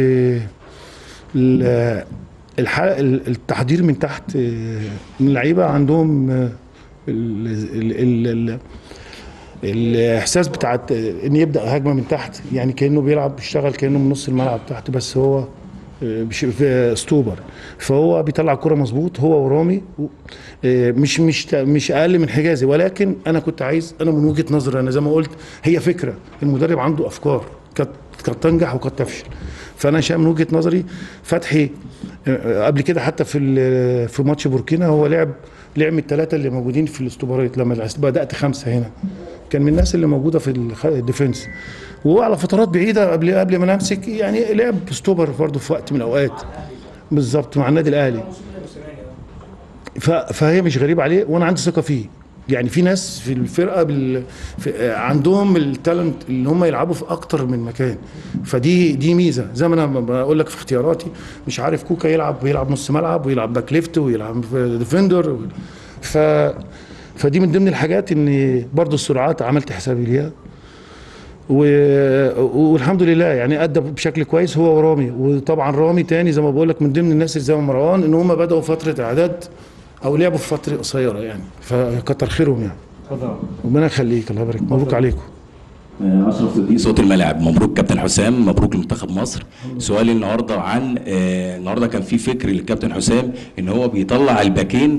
[SPEAKER 4] ال- الح- التحضير من تحت من اللعيبه عندهم ال- ال- ال- الاحساس بتاعت ان يبدا هجمه من تحت يعني كانه بيلعب بيشتغل كانه من نص الملعب تحت بس هو بش- في ستوبر فهو بيطلع الكره مظبوط هو ورامي و- مش مش مش اقل من حجازي ولكن انا كنت عايز انا من وجهه نظري انا زي ما قلت هي فكره المدرب عنده افكار قد قد تنجح وقد تفشل فانا شايف من وجهه نظري فتحي آه، قبل كده حتى في ال- في ماتش بوركينا هو لعب لعب من الثلاثه اللي موجودين في الاستوبرات لما بدات خمسه هنا كان من الناس اللي موجوده في الخ- الديفنس وهو على فترات بعيده قبل قبل ما نمسك يعني لعب ستوبر برضه في وقت من الاوقات بالظبط مع النادي الاهلي ف- فهي مش غريب عليه وانا عندي ثقه فيه يعني في ناس في الفرقه بال... في... عندهم التالنت اللي هم يلعبوا في اكتر من مكان فدي دي ميزه زي ما انا بقول لك في اختياراتي مش عارف كوكا يلعب ويلعب نص ملعب ويلعب باك ليفت ويلعب ديفندر و... ف فدي من ضمن الحاجات ان برضو السرعات عملت حسابي ليها و... والحمد لله يعني ادى بشكل كويس هو ورامي وطبعا رامي تاني زي ما بقول لك من ضمن الناس اللي زي ما مروان ان هم بداوا فتره اعداد او لعبوا في فتره قصيره يعني فكتر خيرهم يعني ربنا يخليك الله يبارك مبروك عليكم
[SPEAKER 7] اشرف صديق صوت الملاعب مبروك كابتن حسام مبروك لمنتخب مصر سؤالي النهارده عن آه، النهارده كان في فكر للكابتن حسام ان هو بيطلع الباكين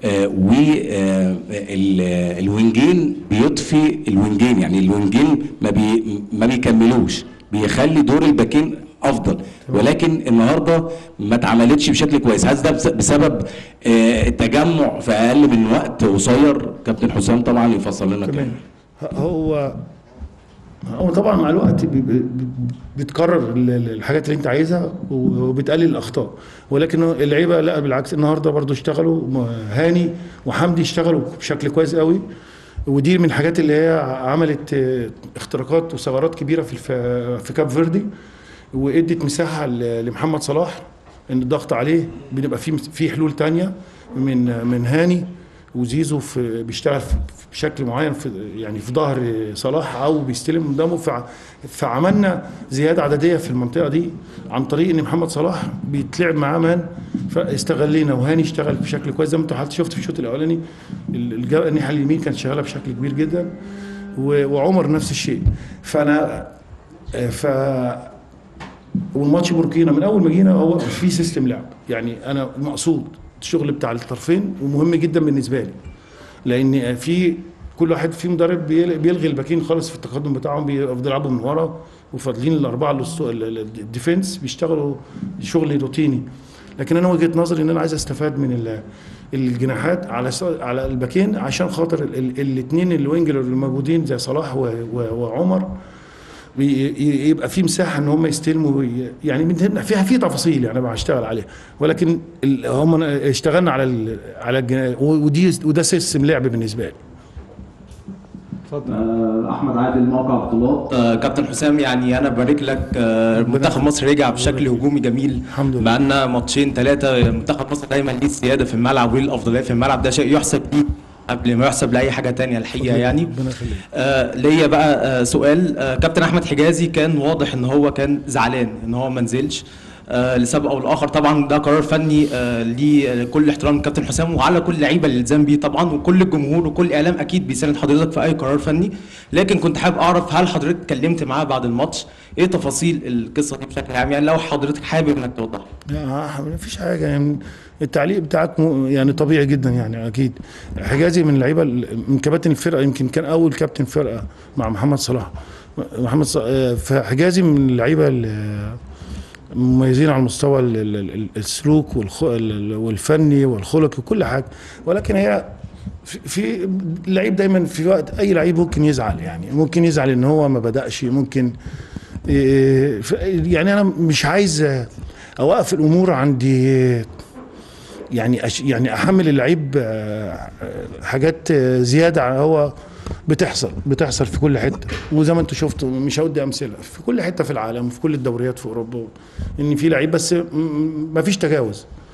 [SPEAKER 7] والوينجين بيطفي الوينجين يعني الوينجين ما بي ما بيكملوش بيخلي دور الباكين افضل ولكن النهارده ما اتعملتش بشكل كويس هل ده بس- بسبب آه، التجمع في اقل من وقت قصير كابتن حسام طبعا يفصل لنا
[SPEAKER 4] تمام
[SPEAKER 7] كده
[SPEAKER 4] هو هو طبعا مع الوقت بي- بي- بتكرر ال- ال- الحاجات اللي انت عايزها وبتقلل الاخطاء ولكن اللعيبه لا بالعكس النهارده برضو اشتغلوا م- هاني وحمدي اشتغلوا بشكل كويس قوي ودي من الحاجات اللي هي عملت اه، اختراقات وثغرات كبيره في الف- في كاب فيردي وادت مساحه ل- لمحمد صلاح ان الضغط عليه بنبقى في في حلول تانية من من هاني وزيزو في بيشتغل في بشكل معين في يعني في ظهر صلاح او بيستلم قدامه فع- فعملنا زياده عدديه في المنطقه دي عن طريق ان محمد صلاح بيتلعب معاه مان فاستغلينا وهاني اشتغل بشكل كويس زي ما انت حضرتك شفت في الشوط الاولاني ال- الج- الناحيه اليمين كانت شغاله بشكل كبير جدا و- وعمر نفس الشيء فانا ف والماتش بوركينا من اول ما جينا هو في سيستم لعب يعني انا المقصود الشغل بتاع الطرفين ومهم جدا بالنسبه لي لان في كل واحد في مدرب بيل- بيلغي الباكين خالص في التقدم بتاعهم بيفضلوا يلعبوا من ورا وفاضلين الاربعه اللي السو- ال- ال- الديفنس بيشتغلوا شغل روتيني لكن انا وجهه نظري ان انا عايز استفاد من ال- الجناحات على س- على الباكين عشان خاطر الاثنين الوينجر اللي موجودين زي صلاح و- و- وعمر بي- ي- يبقى في مساحه ان هم يستلموا وي- يعني من هنا فيها في تفاصيل يعني انا هشتغل عليها ولكن ال- هم اشتغلنا على ال على الجنا- ودي وده سيستم لعب بالنسبه لي
[SPEAKER 7] احمد عادل موقع بطولات آه، كابتن حسام يعني انا ببارك لك آه، منتخب مصر رجع بشكل هجومي جميل
[SPEAKER 4] الحمد لله.
[SPEAKER 7] بقالنا ماتشين ثلاثه منتخب مصر دايما ليه السياده في الملعب وليه الافضليه في الملعب ده شيء يحسب ليه قبل ما يحسب لاي حاجه تانية الحقيقه يعني
[SPEAKER 4] ربنا يخليك
[SPEAKER 7] آه ليا بقى آه سؤال آه كابتن احمد حجازي كان واضح ان هو كان زعلان ان هو ما نزلش آه لسبب او لاخر طبعا ده قرار فني آه لكل احترام الكابتن حسام وعلى كل لعيبه الالزام بيه طبعا وكل الجمهور وكل الاعلام اكيد بيساند حضرتك في اي قرار فني لكن كنت حابب اعرف هل حضرتك اتكلمت معاه بعد الماتش ايه تفاصيل القصه دي بشكل عام يعني لو حضرتك حابب انك توضحها
[SPEAKER 4] لا ما فيش حاجه يعني التعليق بتاعك م- يعني طبيعي جدا يعني اكيد حجازي من اللعيبه ال- من كباتن الفرقه يمكن كان اول كابتن فرقه مع محمد صلاح محمد صلاح آه، فحجازي من اللعيبه ال- مميزين على المستوى ال- ال- ال- السلوك والخ- ال- والفني والخلق وكل حاجه ولكن هي في- في اللعيب دايما في وقت اي لعيب ممكن يزعل يعني ممكن يزعل ان هو ما بداش ممكن إيه، ف- يعني انا مش عايز اوقف الامور عندي يعني أش يعني احمل اللعيب آه، حاجات آه، زياده هو بتحصل بتحصل في كل حته وزي ما انتم شفتوا مش هودي امثله في كل حته في العالم وفي كل الدوريات في اوروبا ان في لعيب بس ما فيش تجاوز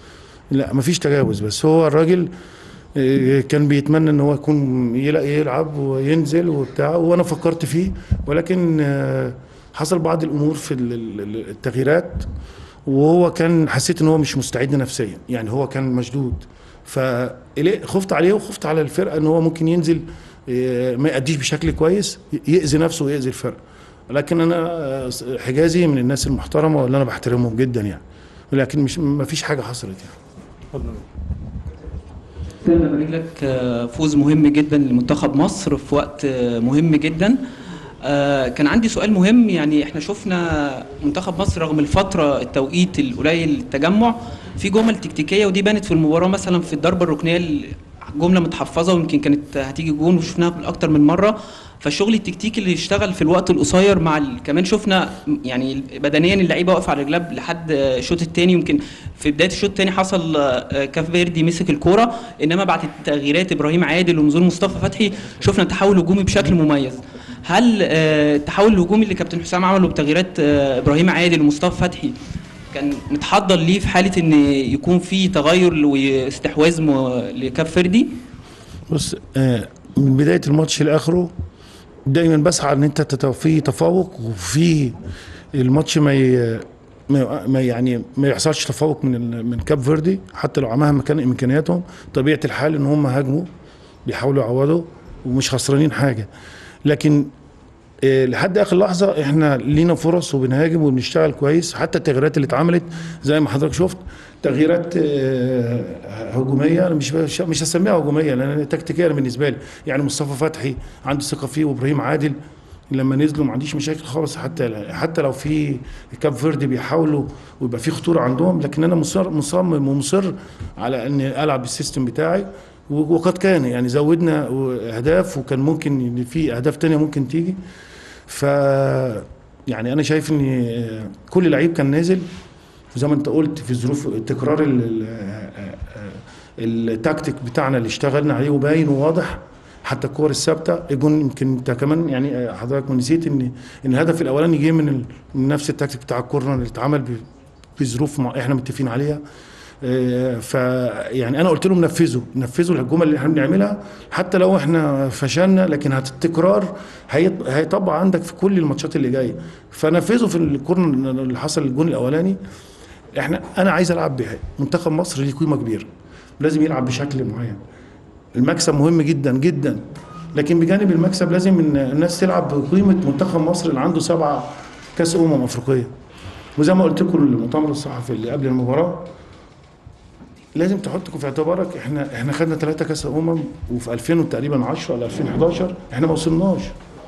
[SPEAKER 4] لا مفيش تجاوز بس هو الراجل آه، كان بيتمنى ان هو يكون يلاقي يلعب وينزل وبتاع وانا فكرت فيه ولكن آه، حصل بعض الامور في ال- ال- ال- التغييرات وهو كان حسيت ان هو مش مستعد نفسيا يعني هو كان مشدود فخفت عليه وخفت على الفرقه ان هو ممكن ينزل آه، ما يأديش بشكل كويس يأذي نفسه ويأذي الفرقه لكن انا آه، حجازي من الناس المحترمه واللي انا بحترمهم جدا يعني لكن مش ما فيش حاجه حصلت يعني
[SPEAKER 8] بارك لك آه، فوز مهم جدا لمنتخب مصر في وقت آه، مهم جدا آه، كان عندي سؤال مهم يعني احنا شفنا منتخب مصر رغم الفترة التوقيت القليل للتجمع في جمل تكتيكية ودي بانت في المباراة مثلا في الضربة الركنية ال- جملة متحفظة ويمكن كانت هتيجي جون وشفناها أكتر من مرة فالشغل التكتيكي اللي اشتغل في الوقت القصير مع ال... كمان شفنا يعني بدنيا اللعيبه واقفه على رجلها لحد الشوط الثاني يمكن في بدايه الشوط الثاني حصل آه، كاف فيردي مسك الكوره انما بعد التغييرات ابراهيم عادل ونزول مصطفى فتحي شفنا تحول هجومي بشكل مميز هل آه، التحول الهجومي اللي كابتن حسام عمله بتغييرات آه، ابراهيم عادل ومصطفى فتحي كان متحضر ليه في حاله ان يكون في تغير واستحواذ م- لكاف فيردي
[SPEAKER 4] بص آه، من بدايه الماتش لاخره دايما بسعى ان انت تت- في تفوق وفي الماتش ما ي... ما ما يعني ما يحصلش تفوق من ال... من كاب فيردي حتى لو مهما كان امكانياتهم طبيعه الحال ان هم هاجموا بيحاولوا يعوضوا ومش خسرانين حاجه لكن آه، لحد اخر لحظه احنا لينا فرص وبنهاجم وبنشتغل كويس حتى التغييرات اللي اتعملت زي ما حضرتك شفت تغييرات آه، هجوميه انا مش مش مش هسميها هجوميه لان تكتيكيه بالنسبه لي يعني مصطفى فتحي عندي ثقه فيه وابراهيم عادل لما نزلوا ما عنديش مشاكل خالص حتى حتى لو في كاب فيردي بيحاولوا ويبقى في خطوره عندهم لكن انا مصر مصمم ومصر على اني العب بالسيستم بتاعي و- وقد كان يعني زودنا اهداف وكان ممكن ان في اهداف تانية ممكن تيجي ف يعني انا شايف ان كل لعيب كان نازل زي ما انت قلت في ظروف تكرار ال- ال- التكتيك بتاعنا اللي اشتغلنا عليه وباين وواضح حتى الكور الثابته الجون يمكن انت كمان يعني حضرتك ما نسيت ان ان الهدف الاولاني جه من, ال- من نفس التكتيك بتاع الكورنر اللي اتعمل ب- بظروف ما احنا متفقين عليها آه، ف يعني انا قلت لهم نفذوا نفذوا الجمل اللي احنا بنعملها حتى لو احنا فشلنا لكن هت- التكرار هيط- هيطبق عندك في كل الماتشات اللي جايه فنفذوا في الكورنر اللي حصل الجون الاولاني احنا انا عايز العب بها منتخب مصر ليه قيمه كبيره لازم يلعب بشكل معين المكسب مهم جدا جدا لكن بجانب المكسب لازم إن الناس تلعب بقيمه منتخب مصر اللي عنده سبعه كاس امم افريقيه وزي ما قلت لكم المؤتمر الصحفي اللي قبل المباراه لازم تحطكم في اعتبارك احنا احنا خدنا ثلاثه كاس امم وفي 2000 تقريبا 10 ولا 2011 احنا ما وصلناش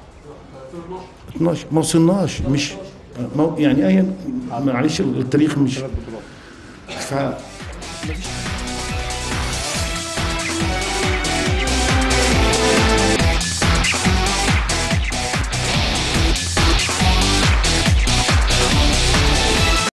[SPEAKER 4] 12 ما وصلناش مش ما يعني ايا معلش التاريخ مش ف